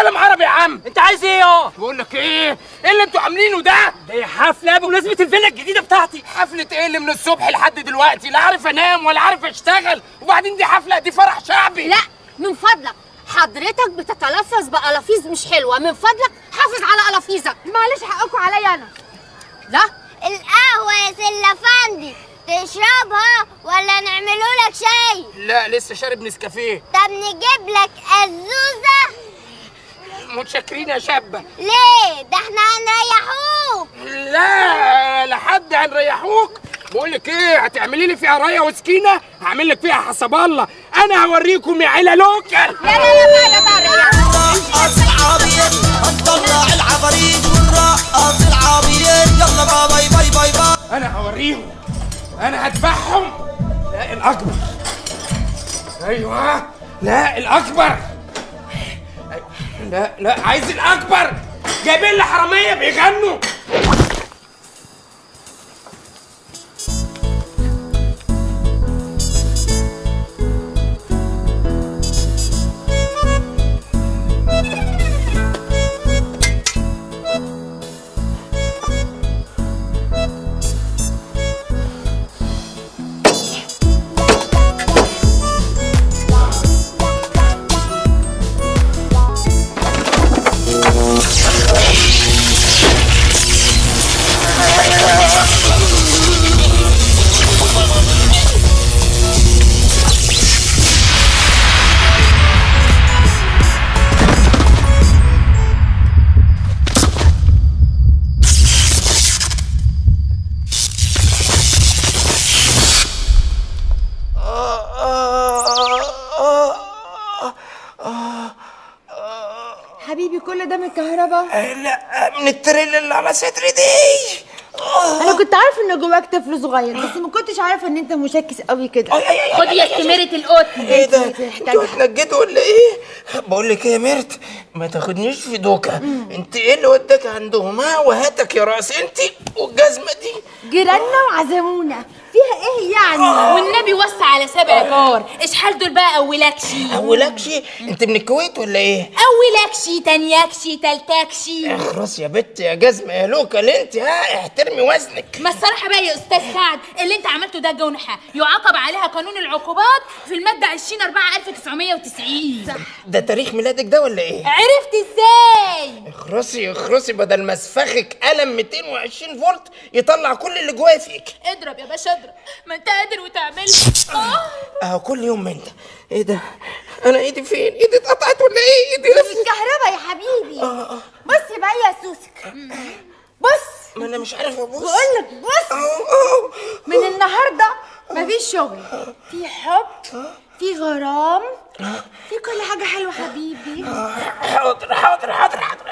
B: اتكلم عربي يا عم
H: انت عايز ايه يا
B: بقول لك ايه ايه اللي انتوا عاملينه ده
H: دي حفله بمناسبه الفيلا الجديده بتاعتي
B: حفله ايه اللي من الصبح لحد دلوقتي لا عارف انام ولا عارف اشتغل وبعدين دي حفله دي فرح شعبي
D: لا من فضلك حضرتك بتتلفظ بألافيظ مش حلوة من فضلك حافظ على ألافيظك
E: معلش حقكم عليا انا
D: لا
J: القهوة يا سلافندي تشربها ولا نعملوا لك شاي
B: لا لسه شارب نسكافيه
J: طب نجيب لك الزوزة
B: متشكرين يا شابه
J: ليه ده احنا هنريحوك
B: لا لحد هنريحوك بقول لك ايه هتعملي لي فيها رايه وسكينه هعمل لك فيها حسب الله انا هوريكم يا عيله لوكل
J: لا لا لا لا لا
G: الرقاص العابير هتطلع العفاريت والرقاص العابير يلا بقى باي باي باي باي
B: انا هوريهم انا هذبحهم لا الاكبر ايوه لا الاكبر لا لا عايز الاكبر جايبين لي حراميه بيغنوا
E: حبيبي كل ده من الكهرباء
B: لا من التريل اللي على صدري دي
E: انا كنت عارفه ان جواك طفل صغير بس ما كنتش عارفه ان انت مشكس قوي كده
D: خدي يا استمرة القطن
B: ايه ده انتوا هتنجدوا ولا ايه بقول لك ايه يا ميرت ما تاخدنيش في دوكا انت ايه اللي وداك عندهم ها وهاتك يا راس انت والجزمه دي
E: جيراننا وعزمونا فيها ايه يعني
K: والنبي وسع على سبع جار اشحال دول بقى اولكشي
B: اولكشي انت من الكويت ولا ايه
K: اولكشي تانياكشي تالتاكشي
B: اخرس يا بت يا جزمه يا لوكال انت ها احترمي وزنك
K: ما الصراحة بقى يا أستاذ سعد اللي أنت عملته ده جنحة يعاقب عليها قانون العقوبات في المادة 20 4 1990
B: ده تاريخ ميلادك ده ولا ايه
K: عرفت إزاي؟
B: اخرسي اخرسي بدل ما اسفخك قلم 220 فولت يطلع كل اللي جوايا فيك
K: اضرب يا باشا اضرب ما أنت قادر وتعمل آه.
B: اهو كل يوم من ده ايه ده انا ايدي فين ايدي اتقطعت ولا ايه ايدي
E: مش الكهرباء يا حبيبي بصي بقى يا سوسك بص
B: ما انا مش عارف ابص
E: بقول لك بص من النهارده مفيش شغل في حب في غرام في كل حاجه حلوه حبيبي
B: حاضر حاضر حاضر حاضر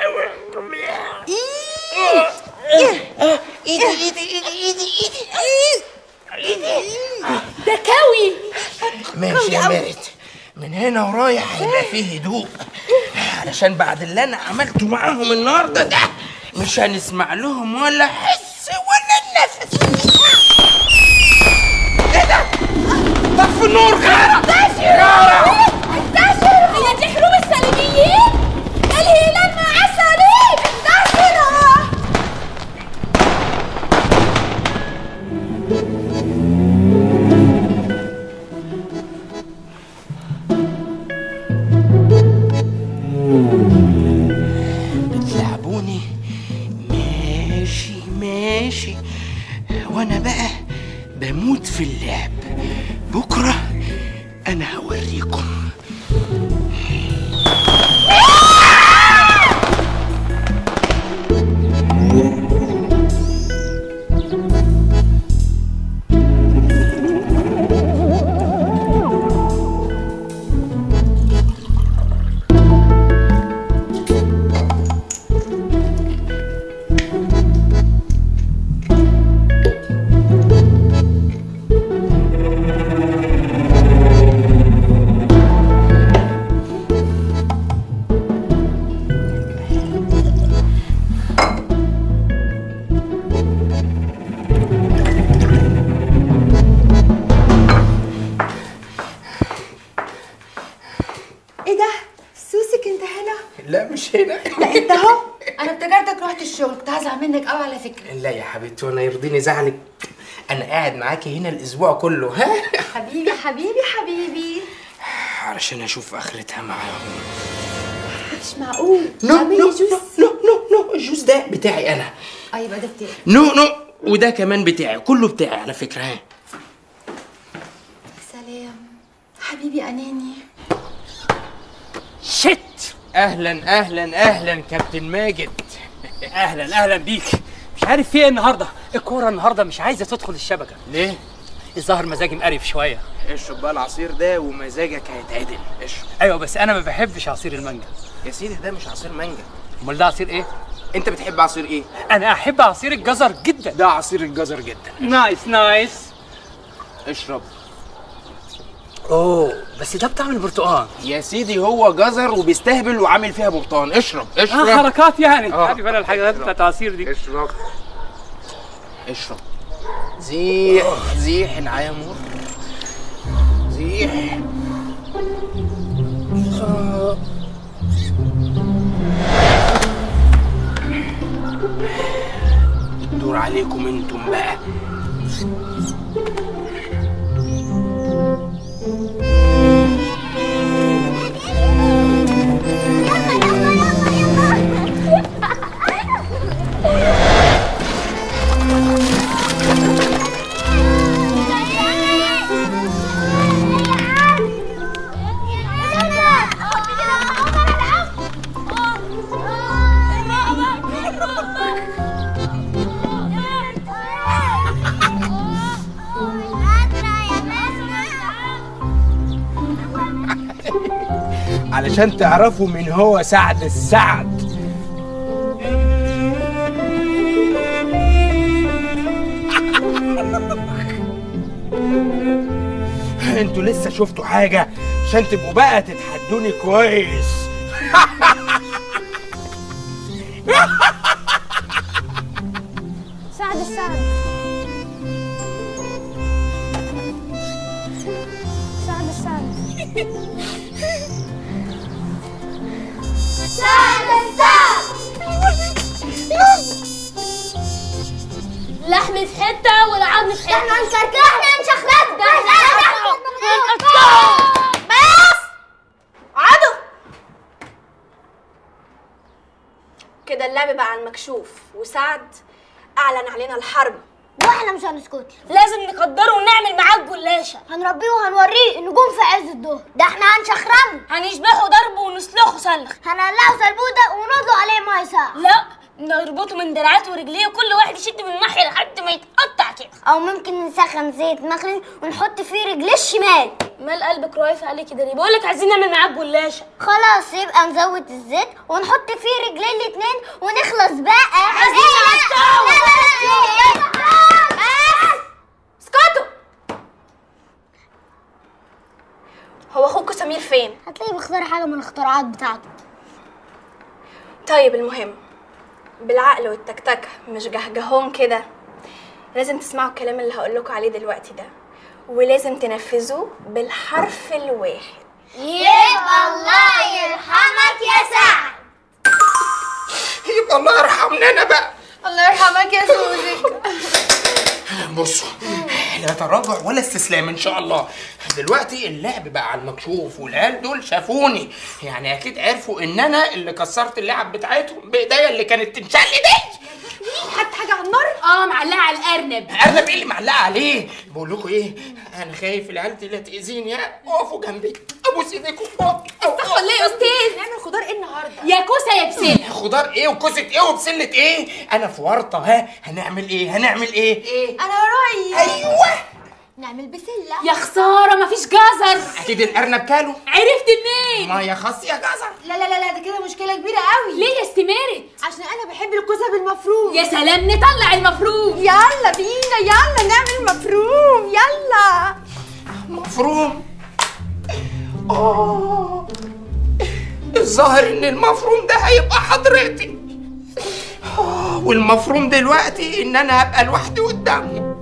B: ايدي ايدي ايدي ايدي ايدي ايدي
K: ده كوي
B: ماشي يا ميرت من هنا ورايح هيبقى فيه هدوء علشان بعد اللي انا عملته معاهم النهارده ده مش هنسمع لهم ولا حس ولا نفس ايه ده؟ طفي النور غيره غيره
K: هي دي حروب السلبيين؟ الهلال مع عسلي انتشروا
B: بتلعبوني ماشي ماشي وانا بقى بموت في اللعب بكره انا هوريكم مش هنا
E: لا انت اهو انا افتكرتك رحت الشغل كنت هزعل منك قوي على فكره
B: لا يا حبيبتي وانا يرضيني زعلك انا قاعد معاكي هنا الاسبوع كله ها
E: حبيبي حبيبي حبيبي
B: علشان اشوف اخرتها معاهم
E: مش معقول
B: نو
E: اعملي
B: نو
E: جوز
B: نو نو نو الجوز ده بتاعي انا
E: اه يبقى ده بتاعي
B: نو نو وده كمان بتاعي كله بتاعي على فكره ها
E: سلام حبيبي اناني
C: شت
B: اهلا اهلا اهلا كابتن ماجد
H: اهلا اهلا بيك مش عارف في ايه النهارده الكوره النهارده مش عايزه تدخل الشبكه
B: ليه
H: الظاهر مزاجي مقرف شويه
B: اشرب بقى العصير ده ومزاجك هيتعدل اشرب
H: ايوه بس انا ما بحبش عصير المانجا
B: يا سيدي ده مش عصير مانجا
H: امال ده عصير ايه
B: انت بتحب عصير ايه
H: انا احب عصير الجزر جدا
B: ده عصير الجزر جدا
H: نايس نايس
B: اشرب
H: اوه بس ده بطعم البرتقال
B: يا سيدي هو جزر وبيستهبل وعامل فيها برتقان اشرب اشرب
H: اه حركات يعني
B: آه.
H: عارف انا الحاجات بتاعت العصير دي
B: اشرب اشرب زيح زيح العامر زيح آه. الدور عليكم انتم بقى علشان تعرفوا مين هو سعد السعد انتوا لسه شفتوا حاجة عشان تبقوا بقى تتحدوني كويس
J: سعد السعد سعد السعد سعد السعد لحم في حتة والعظم في حتة احنا نكركح احنا نشخلط ده
E: بس عدو كده اللعب بقى على المكشوف وسعد اعلن علينا الحرب
J: واحنا مش هنسكت لازم نقدره ونعمل معاه الجلاشة هنربيه وهنوريه النجوم في عز الظهر ده احنا هنشخرمه هنشبحه ضرب ونسلخه سلخ هنقلعه سلبوده ونضله عليه ميه ساقعة لا نربطه من دراعاته ورجليه وكل واحد يشد من ناحية لحد ما يتقطع كده او ممكن نسخن زيت مخلي ونحط فيه رجليه الشمال مال قلبك رايف عليه كده ليه بقولك عايزين نعمل معاه الجلاشة خلاص يبقى نزود الزيت ونحط فيه رجليه الاتنين ونخلص بقى عايزين
E: اسكتوا هو اخوكوا سمير فين
J: هتلاقيه بيختار حاجة من الاختراعات بتاعته
E: طيب المهم بالعقل والتكتكة مش جهجهون كده لازم تسمعوا الكلام اللي هقولكوا عليه دلوقتي ده ولازم تنفذوه بالحرف الواحد
J: يبقى الله يرحمك يا سعد
B: يبقى الله يرحمنا انا بقى
E: الله يرحمك يا سوزك
B: بصوا لا تراجع ولا استسلام ان شاء الله دلوقتي اللعب بقى على المكشوف والعيال دول شافوني يعني اكيد عرفوا ان انا اللي كسرت اللعب بتاعتهم بايديا اللي كانت تنشل دي
E: حط حاجه على النار
K: اه معلقه على الارنب
B: ارنب ايه اللي معلقه عليه بقول لكم ايه انا خايف العيال دي لا تاذيني ها اقفوا جنبي ابوس ايديكم
K: صح ولا ايه يا استاذ
E: نعمل خضار ايه النهارده
K: يا كوسه يا بسله
B: خضار ايه وكوسه ايه وبسله ايه انا في ورطه ها هنعمل ايه هنعمل ايه ايه
E: انا رايي
B: ايوه
E: نعمل بسله
K: يا خساره مفيش جزر
B: اكيد الارنب كاله
K: عرفت منين
B: ما يا خاص يا جزر
E: لا لا لا لا ده كده مشكله كبيره قوي
K: ليه يا استمرت
E: عشان انا بحب الكوسه بالمفروم
K: يا سلام نطلع المفروم
E: يلا بينا يلا نعمل مفروم يلا
B: مفروم اه الظاهر ان المفروم ده هيبقى حضرتي آه، والمفروم دلوقتي ان انا هبقى لوحدي قدامه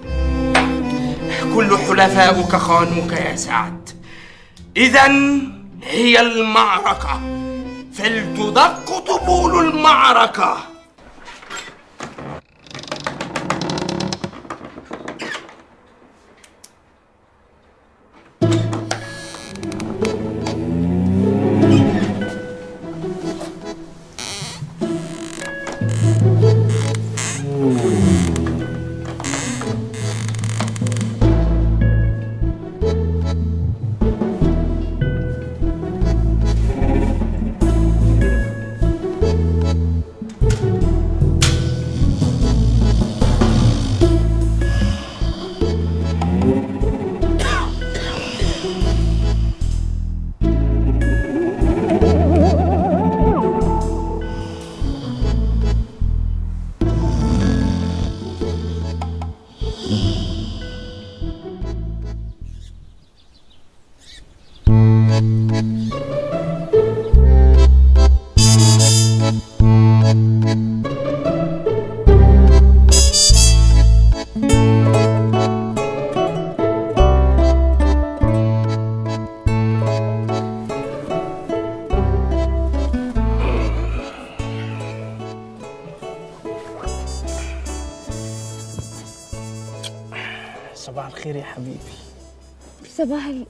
B: كل حلفاؤك خانوك يا سعد اذا هي المعركة فلتدق طبول المعركة
C: صباح الخير يا حبيبي
E: صباح ال...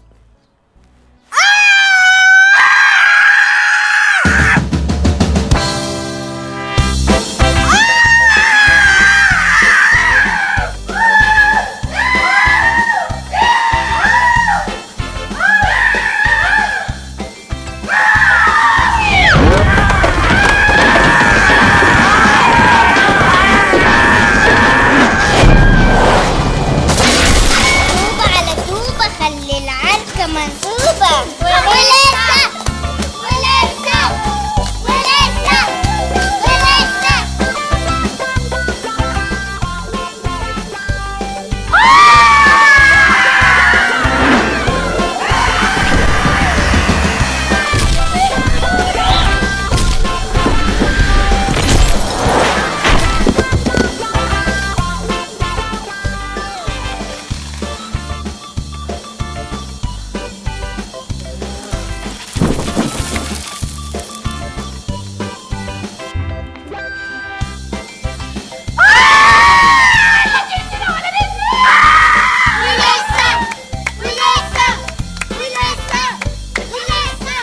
J: طوبة على طوبة خلي العركة منصوبة ولسه ولسه ولسه ولسه ولسه ولسه ولسه ولسه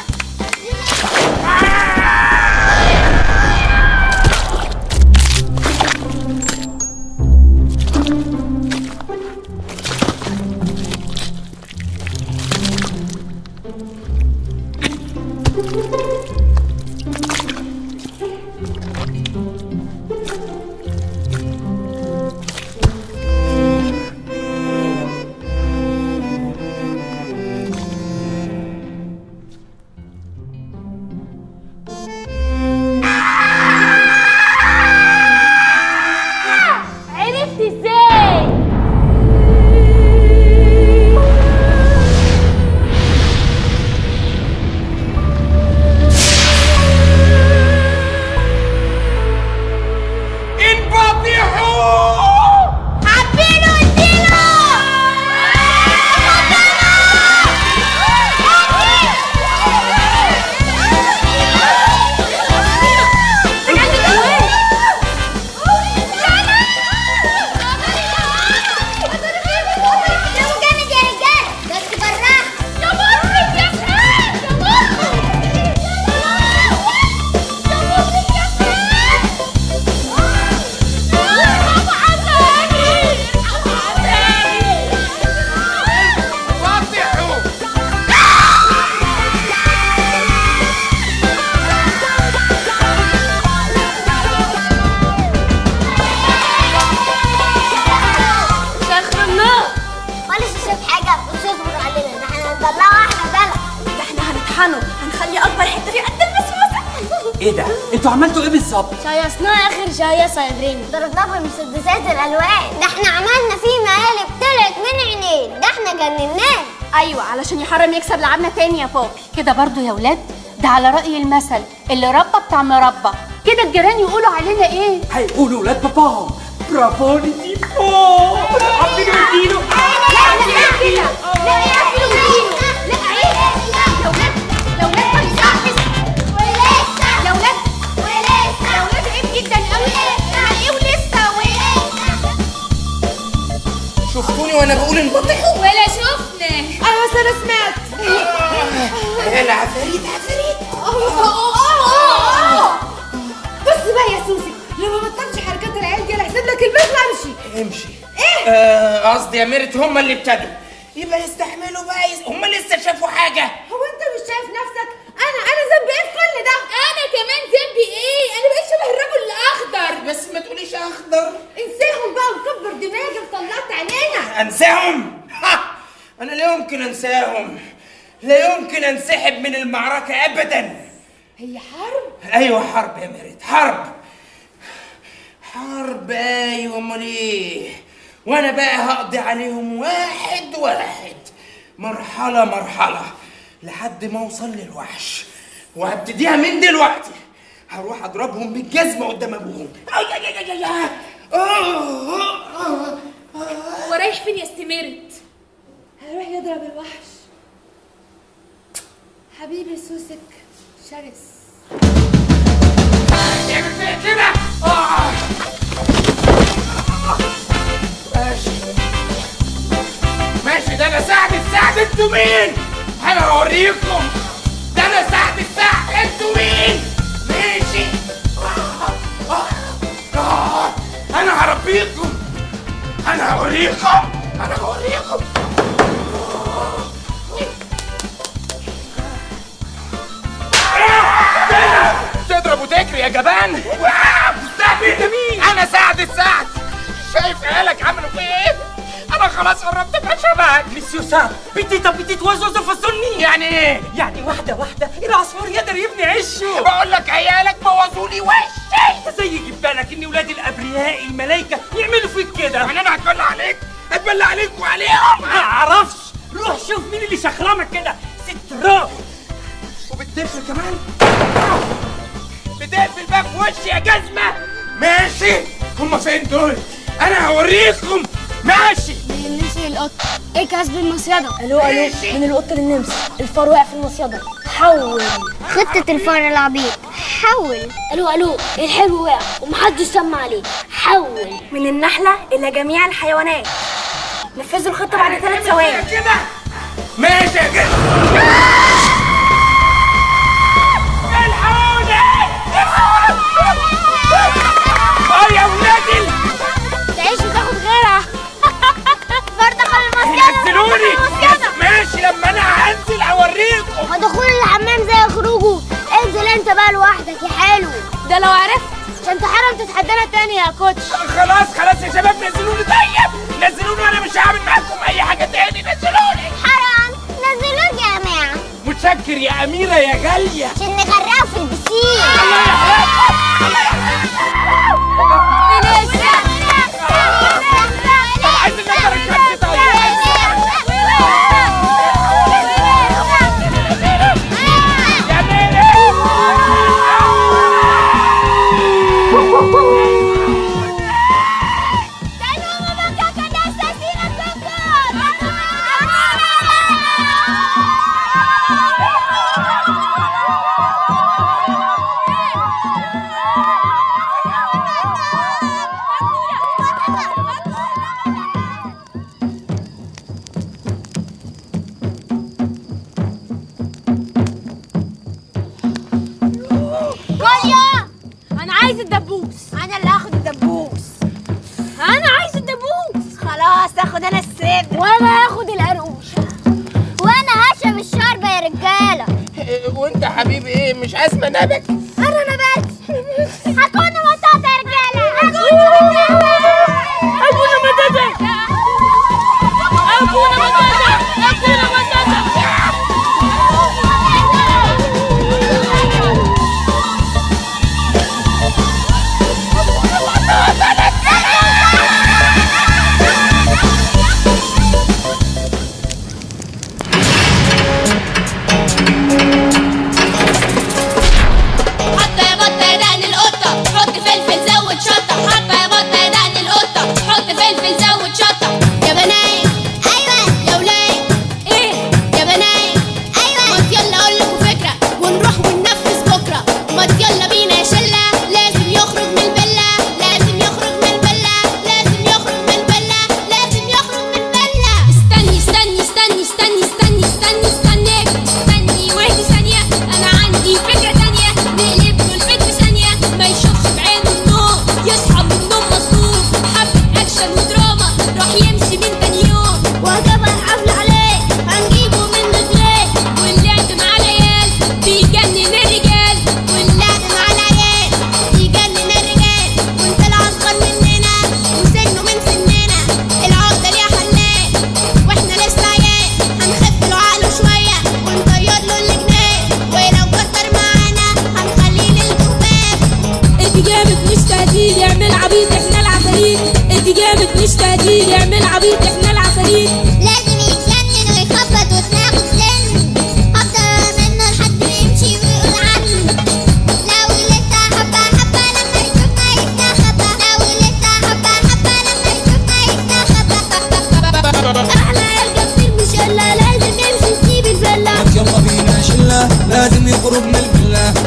K: عرفت ازاي
B: انفضحوا
J: عبيله اديله جابوا جامد يا رجال بس بالراحة يا مرحب يا خال يا مرحب يا مرحب يا خال
K: شيخ النار
J: ولا تشرب حاجة وتصبر علينا ده احنا هنطلعه احنا بلد
E: ده احنا هنطحنه هنخلي اكبر حته فيه قد البسبوسه
H: ايه ده انتوا عملتوا ايه بالظبط
J: شيصناه اخر شيصة يا دريني ضربناه بمسدسات الالوان ده احنا عملنا فيه مقالب طلعت من عينيه ده احنا جنناه
D: ايوه علشان يحرم يكسب لعبنا تاني يا بابي كده برضو يا ولاد ده على رأي المثل اللي ربى بتاع مربى كده الجيران يقولوا علينا ايه
H: هيقولوا ولاد باباهم برافو لتيفو عبدين ودينو
J: لا لا لا لا لا لا لا لا لا لا
B: وانا بقول انبطحوا
K: ولا شفنا
E: ايوه بس انا سمعت
B: يا العفاريت عفاريت
E: بص بقى يا سوسي لو ما بطلتش حركات العيال دي انا هسيب لك البيت وامشي
B: امشي ايه آه، قصدي يا ميرت هم اللي ابتدوا يبقى يستحملوا بقى يس... هم لسه شافوا حاجه
E: هو انت مش شايف نفسك انا انا ذنبي ايه في كل ده
K: انا كمان ذنبي ايه انا بقيت شبه الرجل الاخضر
B: بس ما تقوليش اخضر
E: انساهم بقى وكبر دماغي وطلعت عينينا
B: انساهم ها! انا لا يمكن انساهم لا يمكن انسحب من المعركه ابدا
E: هي حرب
B: ايوه حرب يا ميرت حرب حرب ايوه امال ايه وانا بقى هقضي عليهم واحد واحد مرحله مرحله لحد ما اوصل للوحش وهبتديها من دلوقتي هروح اضربهم بالجزمه قدام ابوهم أي أي أي أي أي. آه، آه، آه.
K: ورايح فين يا استمرت
E: هروح يضرب الوحش حبيبي سوسك شرس
B: تعمل فيا كده آه. ماشي ماشي ده انا سعد السعد انتوا مين؟ انا هوريكم ده انا سعد السعد انتوا مين؟ ماشي آه. آه. آه. انا هربيكم انا هوريكم انا هوريكم تضرب وتجري يا جبان مستهبل انت مين؟ انا سعد السعد شايف عيالك عملوا فيا ايه؟ انا خلاص قربت ابقى شبهك
H: مسيو سعد بتيتا بتيت وزوزو فصلني
B: يعني ايه؟
H: يعني واحدة واحدة العصفور يقدر يبني عشه
B: بقول لك عيالك بوظوا لي وشي
H: انت زي يجيب بالك ان ولاد الابرياء الملايكة يعملوا فيك كده
B: يعني انا هتبلى عليك هتبلى عليك وعليهم
H: ما اعرفش روح شوف مين اللي شخرمك كده ست راب
B: وبتقفل كمان بتقفل بقى في وشي يا جزمة ماشي هما فين دول؟ انا هوريكم ماشي
J: نسي القط ايه كسب المصيدة
L: الو الو من القط للنمس الفار وقع في المصيدة حول
J: خطة الفار العبيط حول
L: الو الو الحلو وقع ومحدش سمع عليه حول من النحلة إلى جميع الحيوانات نفذوا الخطة بعد ثلاث ثواني
B: كده ماشي يا جزمة الحقوني اه يا ولادي
J: تعيش وتاخد غيرها الفار دخل المصيدة
B: نزلوني
J: المصيدة
B: ماشي لما انا هنزل اوريكم
J: ما دخول الحمام زي خروجه انزل انت بقى لوحدك يا حلو
K: ده لو عرفت
J: عشان تحرم تتحدانا تاني يا كوتش
B: خلاص خلاص يا شباب نزلوني طيب نزلوني وانا مش هعمل معاكم اي حاجه تاني نزلوني
J: حرام نزلوك يا جماعة
B: متشكر يا اميره يا غاليه
J: عشان نغرقه في البسين
B: الله يحرقكم الله يحرقكم طب عايز نقدر الكبت طيب يا
J: كوليا
K: انا عايز الدبوس
J: انا اللي هاخد الدبوس
K: انا عايز الدبوس
J: خلاص اخد انا السيب وانا هاخد القرقوش وانا هشرب الشوربه يا رجاله
B: وانت يا حبيبي ايه مش اسمى نبك
J: انا نبات هكون بطاطا يا رجاله هكون بطاطا
K: ابونا بطاطا ابونا بطاطا ابونا بطاطا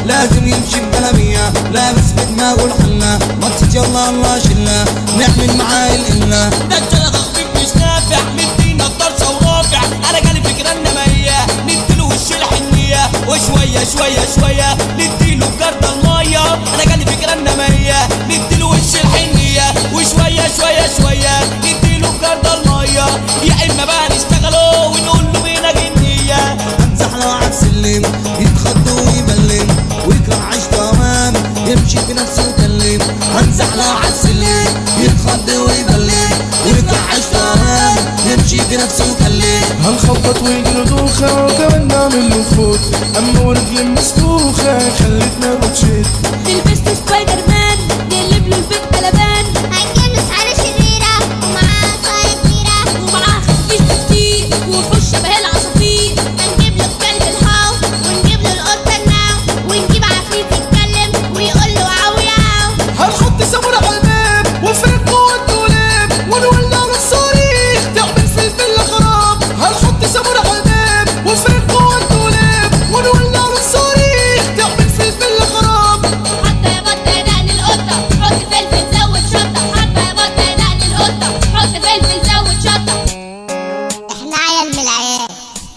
G: لازم يمشي بقلمية لابس في دماغه الحنة مطت يلا الله شلة نعمل معاه الإلة
M: ده انت يا تخفيف مش نافع مدينا الطرشه ورافع انا جالي فكره انميه نديله وش الحنيه وشويه شويه شويه نديله بجرد الميه انا جالي فكره انميه نديله وش الحنيه وشويه شويه شويه نديله بجرد الميه يا اما بقى نشتغله ونقول له بينا جنيه
G: امزح له على السلم يتخض ويبلم ويكره عيشته امام يمشي بنفسه ويكلم امزح له على السلم يتخض ويبلم ويكره عيشته امام يمشي بنفسه ويكلم
N: هنخبط ويجري دوخة وكمان نعمل له فوت أما ورجل مسلوخة خلتنا بتشد
I: لبست سبايدر مان نقلب له البيت قلبان هنجيب له سعادة شريرة ومعاه عصاية كبيرة ومعاه خفيش كتير وحوش شبه العصافير هنجيب له الكلب الهاو ونجيب له القطة الناو ونجيب عفريت يتكلم ويقول له عو ياو
N: هنحط سمرة على الباب وفرق جوه الدولاب ونولع له الصواريخ تعمل فلفل خراب هنحط سمرة على الباب وفرق جوه الدولاب ونولع له الصواريخ تعمل فلفل خراب
I: حتى يا بطة يا دقن القطة حط فلفل زود شطة حتى يا بطة يا دقن القطة حط فلفل زود شطة احنا عيال من العيال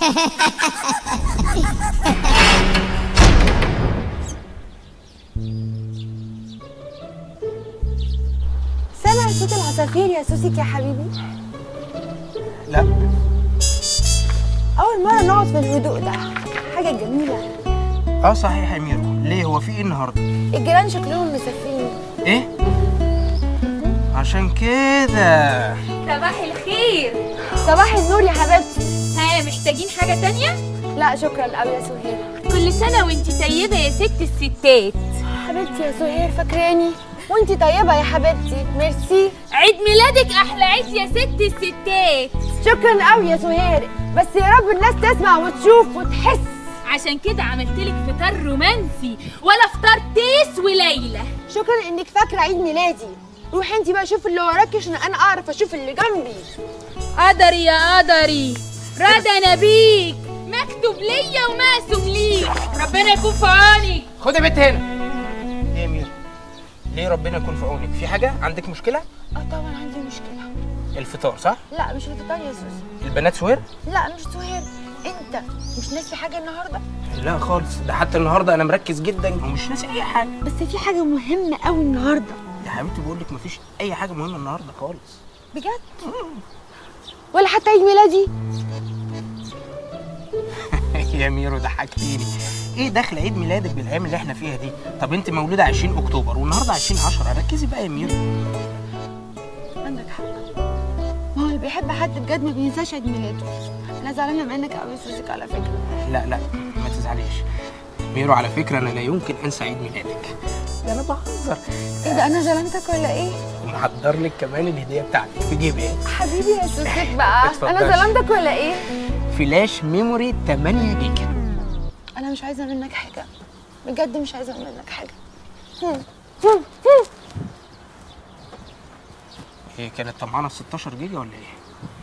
E: سامع صوت العصافير يا سوسيك يا حبيبي
B: لا
E: اول مره نقعد في الهدوء ده حاجه جميله
B: اه صحيح يا ميرو ليه هو في ايه النهارده
E: الجيران شكلهم مسافرين
B: ايه عشان كده
K: صباح الخير
E: صباح النور يا حبيبتي
K: ها محتاجين حاجة تانية؟
E: لا شكرا قوي يا سهير
K: كل سنة وانت طيبة يا ست الستات
E: حبيبتي يا سهير فاكراني وانتي طيبه يا حبيبتي ميرسي
K: عيد ميلادك أحلى عيد يا ست الستات
E: شكرا قوي يا سهير بس يا رب الناس تسمع وتشوف وتحس
K: عشان كده عملت لك فطار رومانسي ولا فطار تيس وليلى
E: شكرا انك فاكره عيد ميلادي روحي انتي بقى شوفي اللي وراكي عشان انا اعرف اشوف اللي جنبي
K: قدري يا قدري رضا انا بيك مكتوب ليا ومقسوم ليك ربنا يكون في عونك
B: خد يا بنت هنا ايه يا ميرو ليه ربنا يكون في عونك في حاجه عندك مشكله
E: اه طبعا عندي مشكله
B: الفطار صح
E: لا مش الفطار يا سوسي
B: البنات سوير
E: لا مش سهير انت مش ناسي حاجه النهارده
B: لا خالص ده حتى النهارده انا مركز جدا ومش ناسي اي حاجه
E: بس في حاجه مهمه قوي النهارده
B: يا حبيبتي بقول لك مفيش اي حاجه مهمه النهارده خالص
E: بجد ولا حتى عيد ميلادي
B: يا ميرو ضحكتيني ايه دخل عيد ميلادك بالايام اللي احنا فيها دي طب انت مولوده 20 اكتوبر والنهارده 20 10 ركزي بقى يا ميرو
E: عندك حق ما هو اللي بيحب حد بجد ما بينساش عيد ميلاده انا زعلانه منك قوي يا سوسيك على فكره
B: لا لا ما تزعليش ميرو على فكره انا لا يمكن انسى عيد ميلادك ده انا بهزر
E: ايه ده انا ظلمتك ولا ايه
B: ومحضر لك كمان الهديه بتاعتك في جيبي
E: حبيبي يا سوسيك بقى
B: اتفضلي.
E: انا ظلمتك ولا ايه
B: فلاش ميموري 8 جيجا
E: انا مش عايزه منك حاجه بجد مش عايزه منك حاجه هم.
B: هي كانت طمعانه في 16 جيجا ولا ايه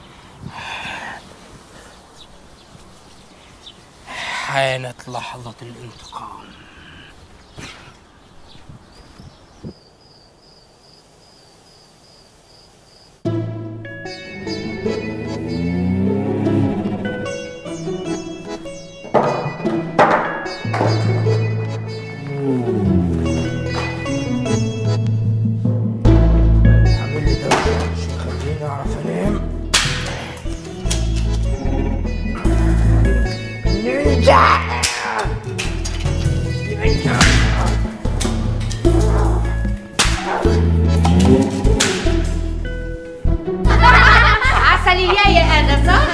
B: حانت لحظة الانتقام اعمل لي ده عشان يخليني اعرف انام نرجع
D: عسلية يا أنا صح؟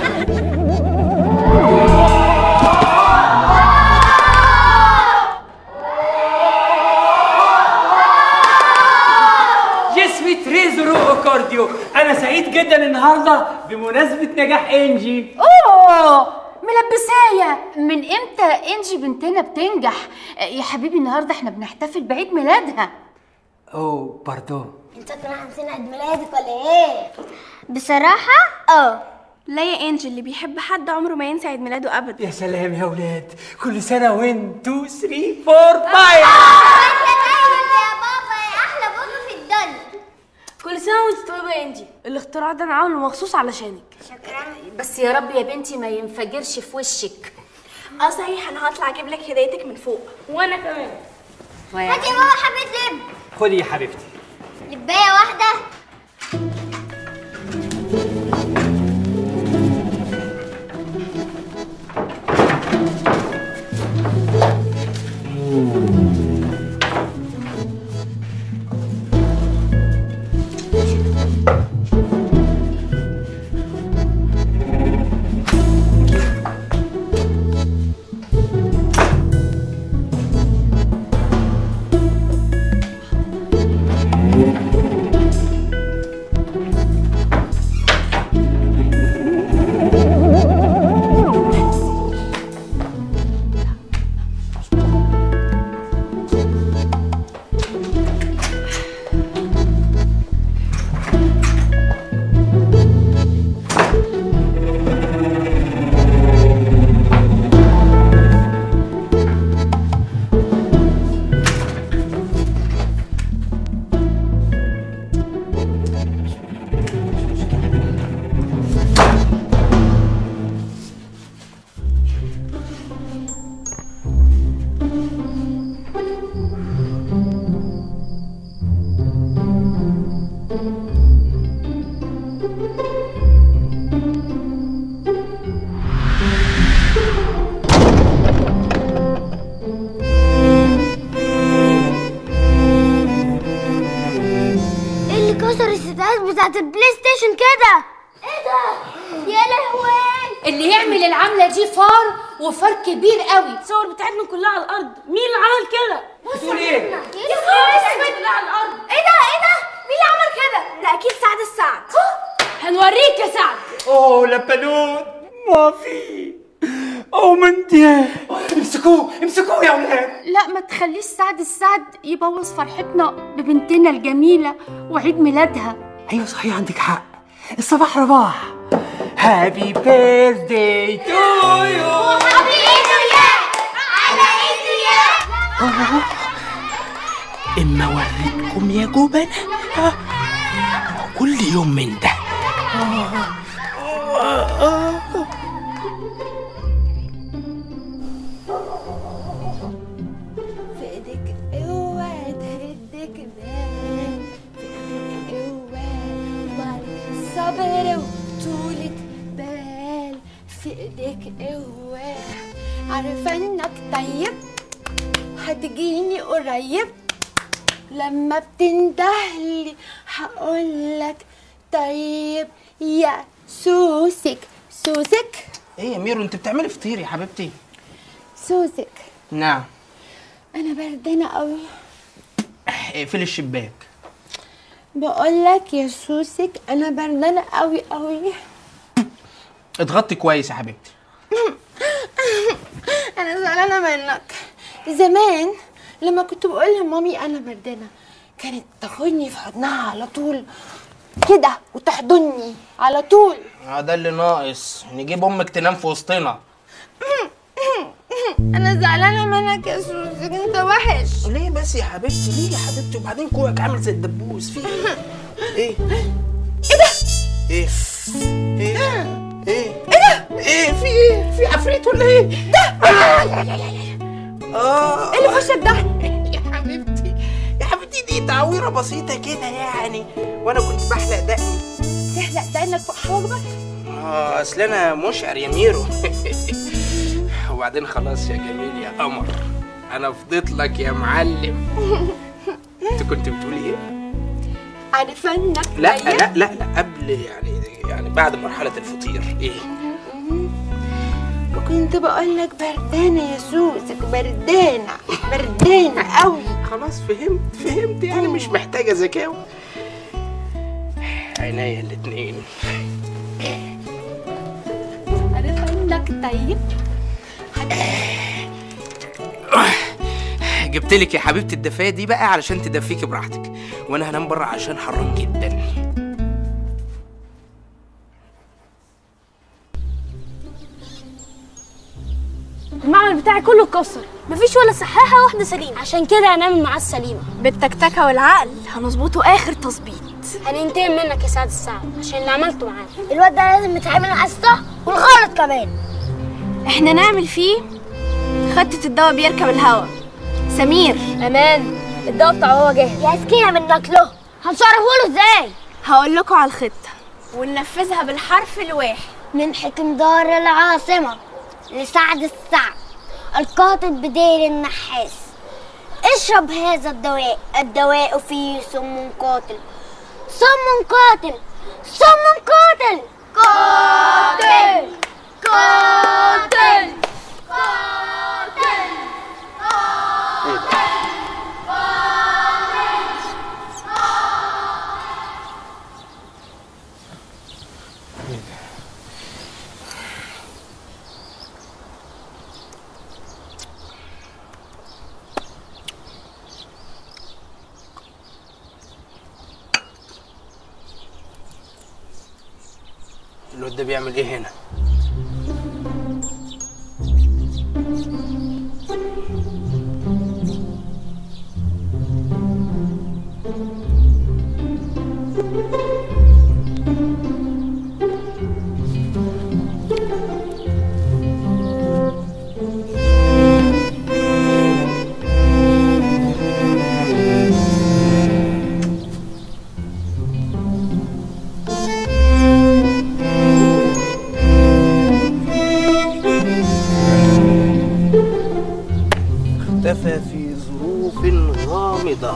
H: جسمي تريزرو اوكارديو انا سعيد جدا النهارده بمناسبه نجاح انجي
D: أوه ملبساية من إمتى إنجي بنتنا بتنجح؟ يا حبيبي النهاردة إحنا بنحتفل بعيد ميلادها
H: اوه باردون
J: انت كنا نسينا عيد ميلادك ولا ايه؟ بصراحة اه
L: لا يا انجل اللي بيحب حد عمره ما ينسى عيد ميلاده ابدا
H: يا سلام يا ولاد كل سنه 1 2 3 4 5
J: يا بابا يا احلى بابا في الدنيا
L: كل سنه وانت طيبه يا انجي الاختراع ده انا عامله مخصوص علشانك
D: بس يا رب يا بنتي ما ينفجرش في وشك
L: اه صحيح انا هطلع اجيب لك هديتك من فوق وانا كمان
J: هاتي يا بابا حبة لب
H: خدي يا حبيبتي
J: لباية واحدة ايه اللي كسر الستات بتاعت البلاي ستيشن كده؟ ايه ده؟ يا لهوي
D: اللي يعمل العمله دي فار وفار كبير قوي
L: الصور بتاعتنا كلها على الارض مين اللي عمل كده
H: بتقول ايه
L: يا نهار اسود على الارض ايه ده ايه ده مين اللي عمل كده ده اكيد سعد السعد
K: هنوريك يا سعد
H: اوه لبنون ما في اوه من دي امسكوه امسكوه يا ولاد
D: لا ما تخليش سعد السعد يبوظ فرحتنا ببنتنا الجميله وعيد ميلادها
H: ايوه صحيح عندك حق الصباح رباح هابي بيرثداي تو يو
J: وحبي ايده يا على ايده يا
B: اما اوريكم يا جبنة ها؟ كل يوم من ده
E: في ايدك قوة تهدك بال في ايدك قوة صبر وطولة بال في ايدك قوة عارفة انك طيب هتجيني قريب لما بتندهلي هقولك طيب يا سوسك سوسك
B: ايه يا ميرو انت بتعملي فطير يا حبيبتي
E: سوسك
B: نعم
E: انا بردانة قوي
B: اقفلي الشباك
E: بقولك يا سوسك انا بردانة قوي قوي
B: اضغطي كويس يا حبيبتي
E: انا زعلانة منك زمان لما كنت بقول لمامي انا بردانة كانت تاخدني في حضنها على طول كده وتحضني على طول
B: اه ده اللي ناقص نجيب امك تنام في وسطنا
E: انا زعلانة منك يا سوسك انت وحش
B: ليه بس يا حبيبتي ليه يا حبيبتي وبعدين كوعك عامل زي الدبوس في ايه ايه
E: ايه ده
B: ايه ايه ايه ايه ده ايه في ايه في عفريت ولا ايه
E: ده
B: اه
E: ايه اللي في وشك ده
B: يا حبيبتي يا حبيبتي دي تعويره بسيطه كده يعني وانا كنت بحلق دقني
E: تحلق دقنك فوق حواجبك
B: اه اصل انا مشعر يا ميرو وبعدين خلاص يا جميل يا قمر انا فضيت لك يا معلم انت كنت بتقولي ايه
E: عارفة انك
B: لا
E: طيب؟
B: لا لا لا قبل يعني يعني بعد مرحله الفطير ايه
E: وكنت بقول لك بردانة يا سوسك بردانة بردانة قوي
B: خلاص فهمت فهمت يعني مش محتاجه ذكاوه عينيا الاتنين
E: عارفة انك طيب
B: جبت لك يا حبيبتي الدفايه دي بقى علشان تدفيكي براحتك وانا هنام بره عشان حرام جدا
L: متكسر مفيش ولا سحاحه واحده سليمه عشان كده هنعمل معاه السليمه
O: بالتكتكه والعقل هنظبطه اخر تظبيط
L: هننتقم منك يا سعد السعد عشان اللي عملته معانا الواد ده لازم يتعامل على الصح والغلط كمان
O: احنا نعمل فيه خطة الدواء بيركب الهوا سمير
L: امان الدواء بتاعه هو جاهز يا سكينه من ناكله هنصرفه له ازاي
O: هقول لكم على الخطة وننفذها بالحرف الواحد
J: ننحكم دار العاصمة لسعد السعد القاتل بدير النحاس اشرب هذا الدواء الدواء فيه سم قاتل سم قاتل سم قاتل قاتل قاتل
B: الواد ده بيعمل ايه هنا اختفى في ظروف غامضة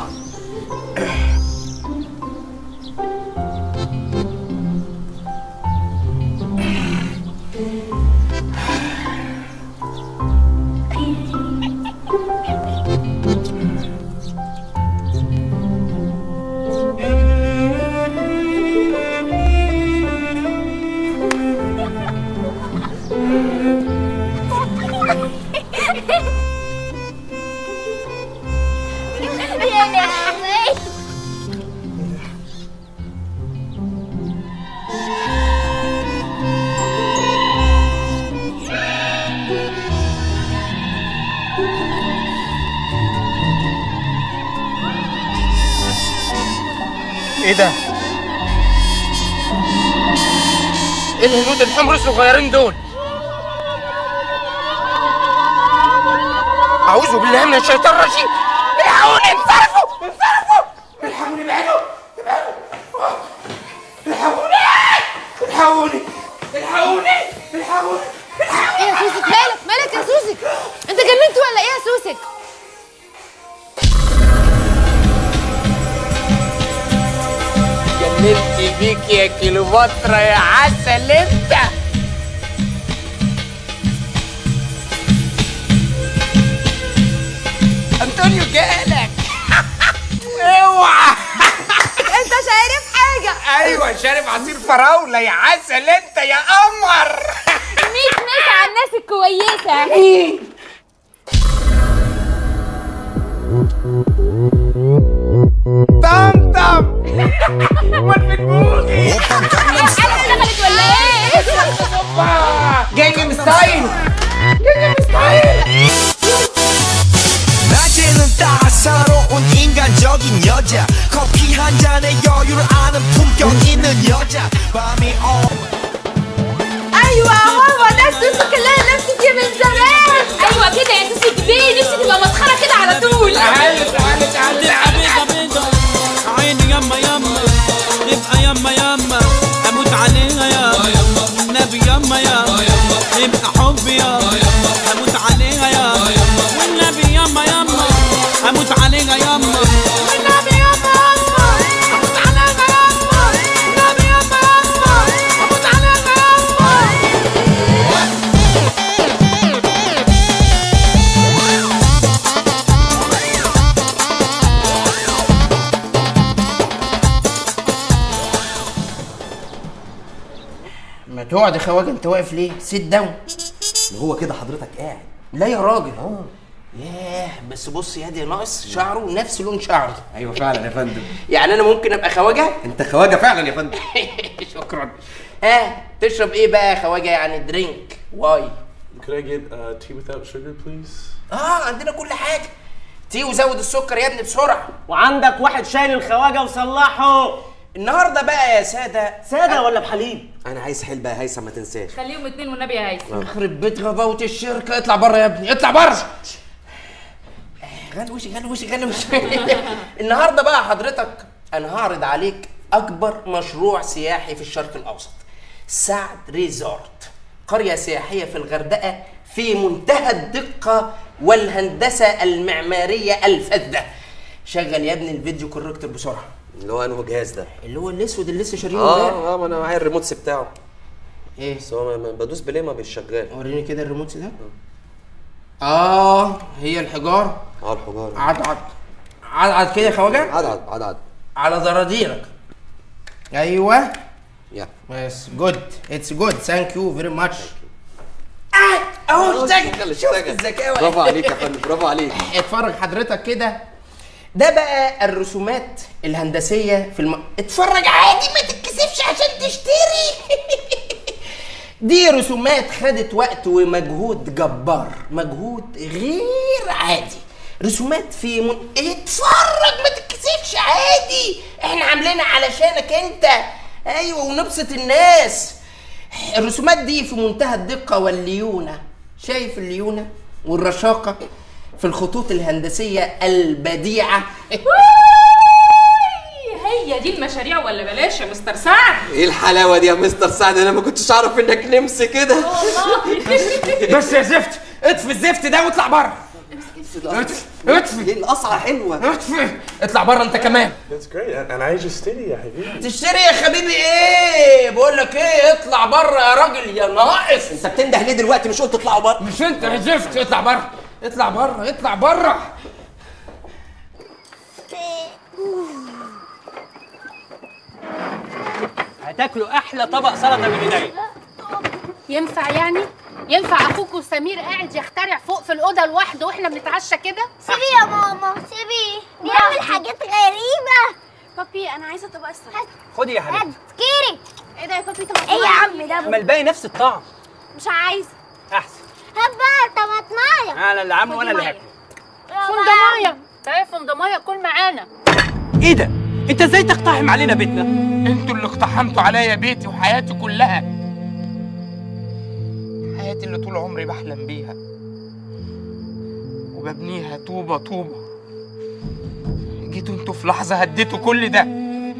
J: يا لهوي
B: ايه ده؟ ايه الهنود الحمر الصغيرين دول؟ أعوذ بالله من الشيطان الرجيم الحقوني انصرفوا انصرفوا الحقوني ابعدوا ابعدوا الحقوني الحقوني الحقوني الحقوني
E: ايه يا سوسك مالك مالك يا سوسك انت جننت ولا ايه يا سوسك
B: جننت بيك يا كيلوباترا يا عسل انت انطونيو جالك اوعى
E: انت شايف حاجه
B: ايوه شارب عصير فراوله يا عسل انت يا قمر
K: ميت ميت على الناس الكويسه
B: طم طم امال بتقولي
K: اشتغلت ولا ايه؟
B: جاي ستايل جاي ستايل
G: 낮에는 따사로운 인간적인 여자 커피 한 잔에 여유를 아는 품격 있는 여자 밤이 오면
E: ايوه هو ده سوسك اللي انا نفسي فيه من زمان
K: ايوه كده يا سوسي كبير نفسي تبقى مسخره كده على طول
B: تعالي تعالي تعالي
M: عيني يما يما يبقى يما يما اموت عليها يا والنبي يما يا يبقى حبي يا اموت عليها يا والنبي يما يما اموت عليها يما والنبي يما يما اموت عليها يما والنبي يما يما اموت عليها يما
B: ما تقعد يا خواجه انت واقف ليه؟ سيت داون
P: هو كده حضرتك قاعد
B: لا يا راجل اه ياه بس بص يا دي ناقص شعره نفس لون شعري
P: ايوه فعلا يا فندم
B: يعني انا ممكن ابقى خواجه
P: انت خواجه فعلا يا فندم
B: شكرا اه تشرب ايه بقى يا خواجه يعني درينك واي
Q: Could I get uh, tea without sugar, please?
B: اه عندنا كل حاجه تي وزود السكر يا ابني بسرعه
Q: وعندك واحد شايل الخواجه وصلحه
B: النهارده بقى يا ساده
Q: ساده ولا بحليب
P: انا عايز حلبة يا هيثم ما تنساش
A: خليهم اتنين والنبي يا هيثم
B: يخرب بيت غباوه الشركه اطلع بره يا ابني اطلع بره غلوش غلوش غلوش النهارده بقى حضرتك انا هعرض عليك اكبر مشروع سياحي في الشرق الاوسط سعد ريزورت قريه سياحيه في الغردقه في منتهى الدقه والهندسه المعماريه الفذه شغل يا ابني الفيديو كوركتور بسرعه
P: اللي هو انه جهاز ده
B: اللي هو الاسود اللي لسه شاريه
P: اه
B: امبارح.
P: اه ما انا معايا الريموتس بتاعه
B: ايه
P: بس هو ما- ما بدوس بليه ما بيشغل
B: وريني كده الريموت ده اه هي الحجار
P: اه الحجار
B: عد عد عد عد كده يا خواجه
P: عد عد عد عد
B: على زراديرك ايوه
P: يا
B: بس جود اتس جود ثانك يو فيري ماتش اهو اشتغل شوف الذكاوه
P: برافو عليك يا فندم برافو عليك
B: اتفرج حضرتك كده ده بقى الرسومات الهندسيه في الم... اتفرج عادي ما تتكسفش عشان تشتري دي رسومات خدت وقت ومجهود جبار مجهود غير عادي رسومات في من... اتفرج ما تتكسفش عادي احنا عاملينها علشانك انت ايوه ونبسط الناس الرسومات دي في منتهى الدقة والليونة شايف الليونة والرشاقة في الخطوط الهندسية البديعة
A: هي دي المشاريع ولا بلاش يا مستر سعد
P: ايه الحلاوه دي يا مستر سعد انا ما كنتش اعرف انك نمس كده
B: بس يا زفت اطفي الزفت ده واطلع بره اطفي اطفي
P: القصعه حلوه
B: اطفي اطلع بره انت كمان
F: That's great. انا عايز اشتري يا حبيبي
B: تشتري يا حبيبي ايه بقول لك ايه اطلع بره يا راجل يا ناقص
P: انت بتنده ليه دلوقتي مش قلت اطلعوا بره
B: مش انت يا زفت اطلع بره اطلع بره اطلع بره
H: هتاكلوا احلى طبق سلطه من ايديا
D: ينفع يعني؟ ينفع اخوكوا سمير قاعد يخترع فوق في الاوضه لوحده واحنا بنتعشى كده؟
J: سيبيه يا ماما سيبيه بيعمل حاجات غريبة
L: بابي انا عايزه طبق السلطه
H: خدي يا حبيبتي
J: كيري
L: ايه ده يا بابي طب
J: ايه يا عم ده
H: ما الباقي نفس الطعم
L: مش عايزه
H: احسن
J: هات بقى طماطمايه
H: انا اللي عامله وانا اللي
D: مية.
H: هاكله
D: فندمايه تعالى فندمايه كل معانا
H: ايه ده انت ازاي تقتحم علينا بيتنا
B: انتوا اللي اقتحمتوا عليا بيتي وحياتي كلها حياتي اللي طول عمري بحلم بيها وببنيها طوبة طوبة جيتوا انتوا في لحظة هديتوا كل ده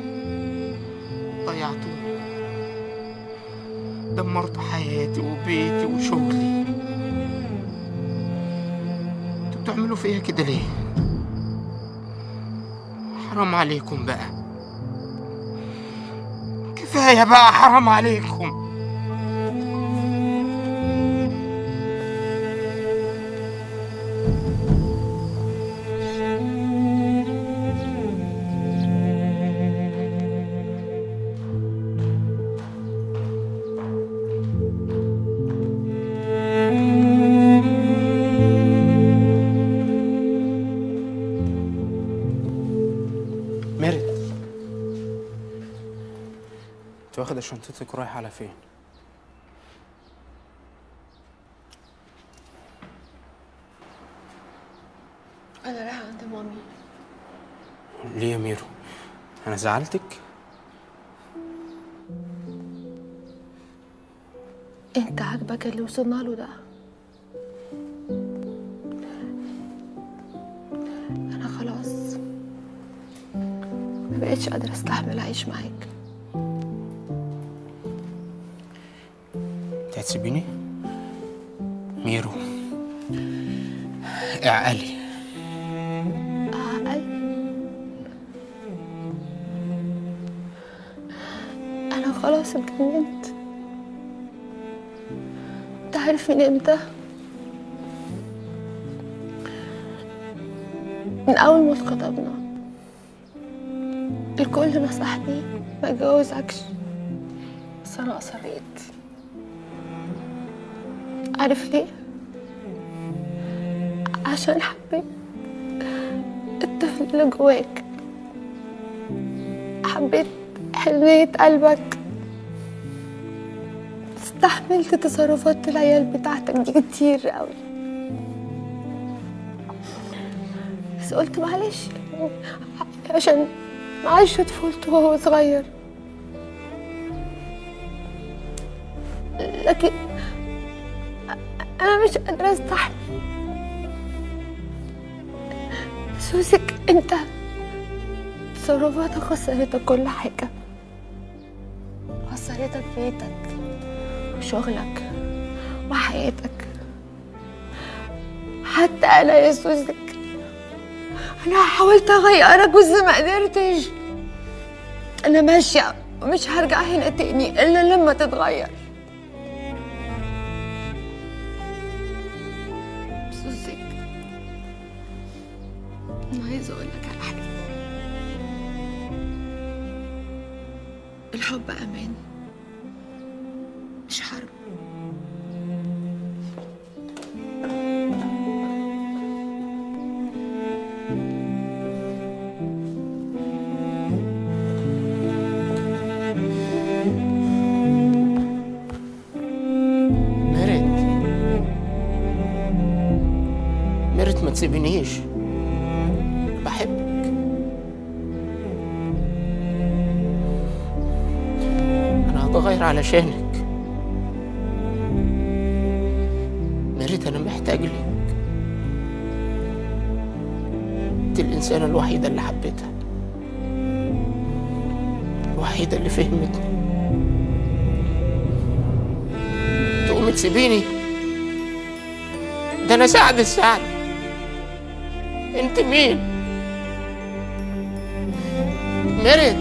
B: ضيعتوني دمرتوا حياتي وبيتي وشغلي انتوا بتعملوا فيا كده ليه؟ حرام عليكم بقى كفاية بقى حرام عليكم ميرت انت واخدة شنطتك ورايحة على فين؟
E: انا رايحه عند مامي
B: ليه يا ميرو؟ أنا زعلتك؟
E: انت عاجبك اللي وصلنا له ده انا خلاص ما بقتش قادره استحمل اعيش معاك
B: انت هتسيبيني؟ ميرو اعقلي
E: اعقل انا خلاص اتجننت انت عارف من امتى من اول ما اتخطبنا الكل نصحني ما اتجوزكش بس انا اصريت عارف ليه عشان حبيت الطفل اللي جواك حبيت حنية قلبك استحملت تصرفات العيال بتاعتك دي كتير قوي بس قلت معلش عشان عايش طفولته وهو صغير لكن أنا مش قادرة أستحمل سوسك أنت تصرفاتك خسرتك كل حاجة خسرتك بيتك وشغلك وحياتك حتى أنا يا سوسك أنا حاولت أغيرك بس ما قدرتش أنا ماشية ومش هرجع هنا تاني إلا لما تتغير سوسك أنا عايزة أقول لك على حاجة الحب أمان مش حرب
B: ميرت ميرت ما تسيبنيش بحبك انا هتغير علشانك ميرت انا محتاج لك انت الانسانه الوحيده اللي حبيتها الوحيده اللي فهمتني تقومي تسيبيني ده انا سعد السعد انت مين ميرت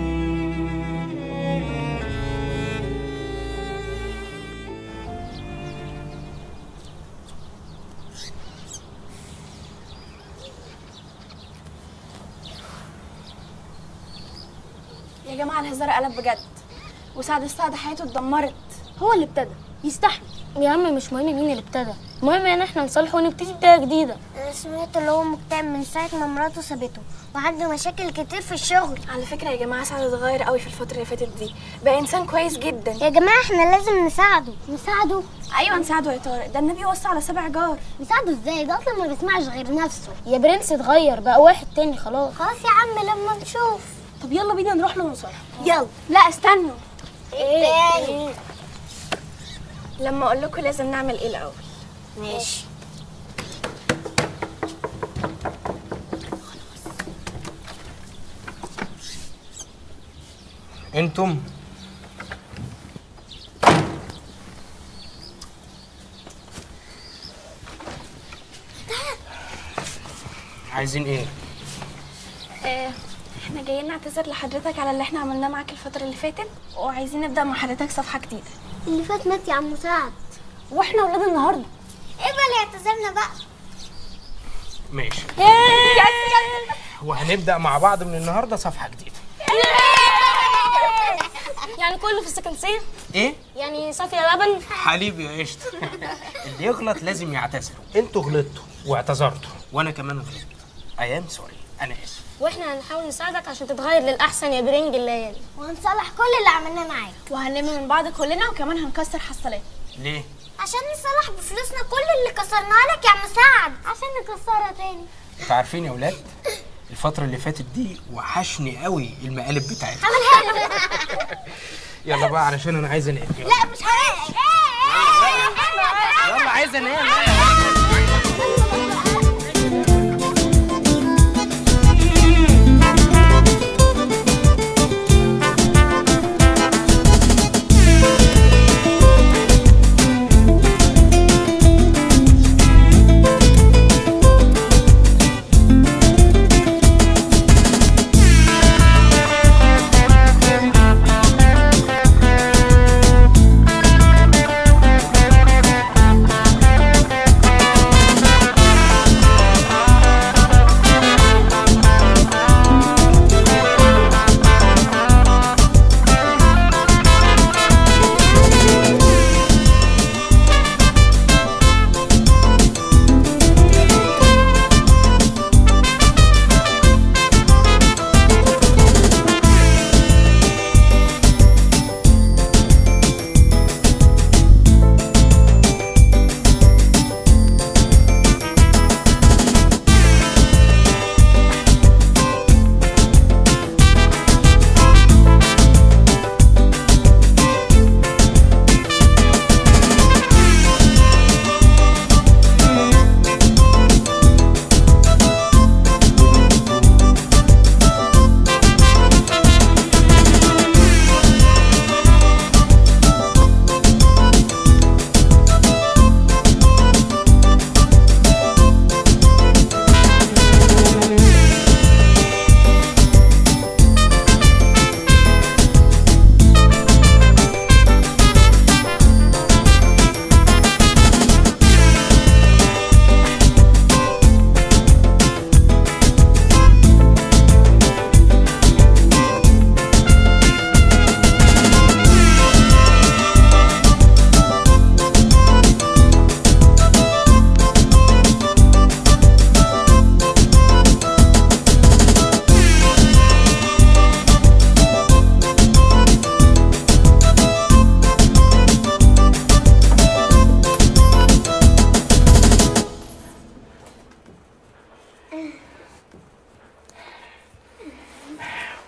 O: يا جماعة الهزار قلب بجد وسعد السعد حياته اتدمرت هو اللي ابتدى يستحمل
L: يا عم مش مهم مين اللي ابتدى المهم ان احنا نصالحه ونبتدي بدايه جديده
J: انا سمعت اللي هو مكتئب من ساعة ما مراته سابته وعنده مشاكل كتير في الشغل
O: على فكرة يا جماعة سعد اتغير قوي في الفترة اللي فاتت دي بقى انسان كويس جدا
J: يا جماعة احنا لازم نساعده نساعده
O: ايوه نساعده يا طارق ده النبي وصى على سبع جار
J: نساعده ازاي ده اصلا ما بيسمعش غير نفسه
L: يا برنس اتغير بقى واحد تاني خلاص
J: خلاص يا عم لما نشوف
O: طب يلا بينا نروح له ونصالحه
J: يلا
O: لا استنوا
J: ايه تاني
O: لما اقول لكم لازم نعمل ايه الاول
J: ماشي
B: انتم عايزين ايه
O: آه، احنا جايين نعتذر لحضرتك على اللي احنا عملناه معاك الفترة اللي فاتت وعايزين نبدأ مع حضرتك صفحة جديدة
J: اللي فات مات يا عم سعد
O: واحنا ولاد النهارده
J: اقبل اعتذرنا بقى
B: ماشي وهنبدا مع بعض من النهارده صفحه جديده
L: يعني كله في السكنسيه
B: ايه
L: يعني صافيه لبن
B: حليب يا قشطه اللي يغلط لازم يعتذر انتوا غلطتوا واعتذرتوا وانا كمان غلطت ايام سوري انا اسف
L: واحنا هنحاول نساعدك عشان تتغير للاحسن يا برنج الليالي
J: وهنصلح كل اللي عملناه معاك
O: وهنلم من بعض كلنا وكمان هنكسر حصالات
B: ليه
J: عشان نصلح بفلوسنا كل اللي كسرناه لك يا عم سعد عشان نكسرها تاني
B: انتوا عارفين يا ولاد الفترة اللي فاتت دي وحشني قوي المقالب بتاعتها
J: عملها له
B: يلا بقى علشان انا عايز انام يلا.
J: لا مش هنام
B: يلا عايز انام
J: يا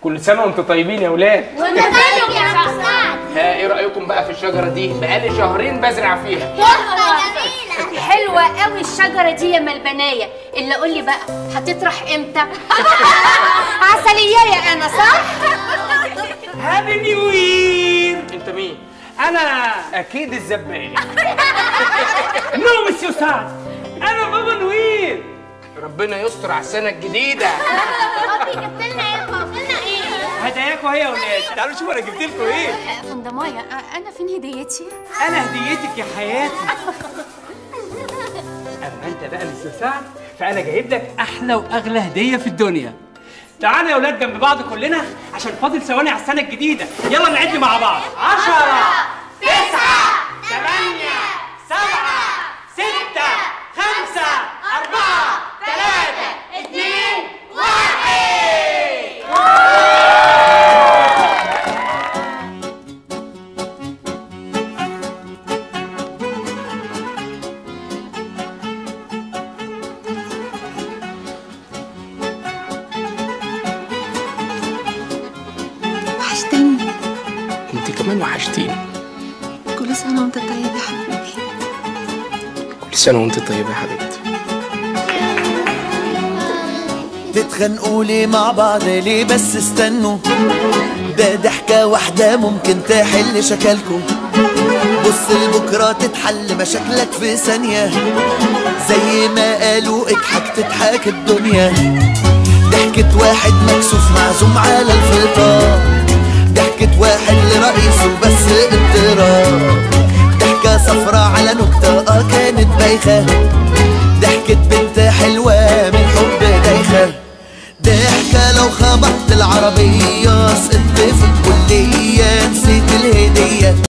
B: كل سنه وانتم طيبين يا ولاد
J: وانت طيب يا عم سعد
B: ها ايه رايكم بقى في الشجره دي بقالي شهرين بزرع فيها
D: حلوة قوي الشجرة دي يا ملبناية اللي قول لي بقى هتطرح امتى؟ عسلية يا انا صح؟
H: هابي نيو يير
B: انت مين
H: انا
B: اكيد الزبالي
H: نو مسيو سعد انا بابا نوير
B: ربنا يستر على السنه الجديده
J: بابي جبت لنا ايه جبت لنا ايه
H: هداياكوا هي يا ولاد تعالوا شوفوا انا جبت لكم ايه
D: فندماية انا فين هديتي؟
H: انا هديتك يا حياتي اما انت بقى مسيو سعد فانا جايب لك احلى واغلى هديه في الدنيا تعالوا يا ولاد جنب بعض كلنا عشان فاضل ثواني على السنه الجديده يلا نعد مع بعض عشرة تسعة ثمانية سبعة ستة خمسة أربعة ثلاثة اثنين
E: وحشتني
B: انت كمان وحشتيني
E: كل سنة وانت طيب يا حبيبي
B: كل سنه وانت طيبه يا حبيبتي
G: تتخانقوا ليه مع بعض ليه بس استنوا ده ضحكة واحدة ممكن تحل شكلكم بص لبكرة تتحل مشاكلك في ثانية زي ما قالوا اضحك تضحك الدنيا ضحكة واحد مكسوف معزوم على الفطار ضحكة واحد لرئيسه بس اضطراب ضحكة صفرة على نكتة اه كانت بايخة ضحكة بنت حلوة من حب دايخة ضحكة لو خبطت العربية سقطت في الكلية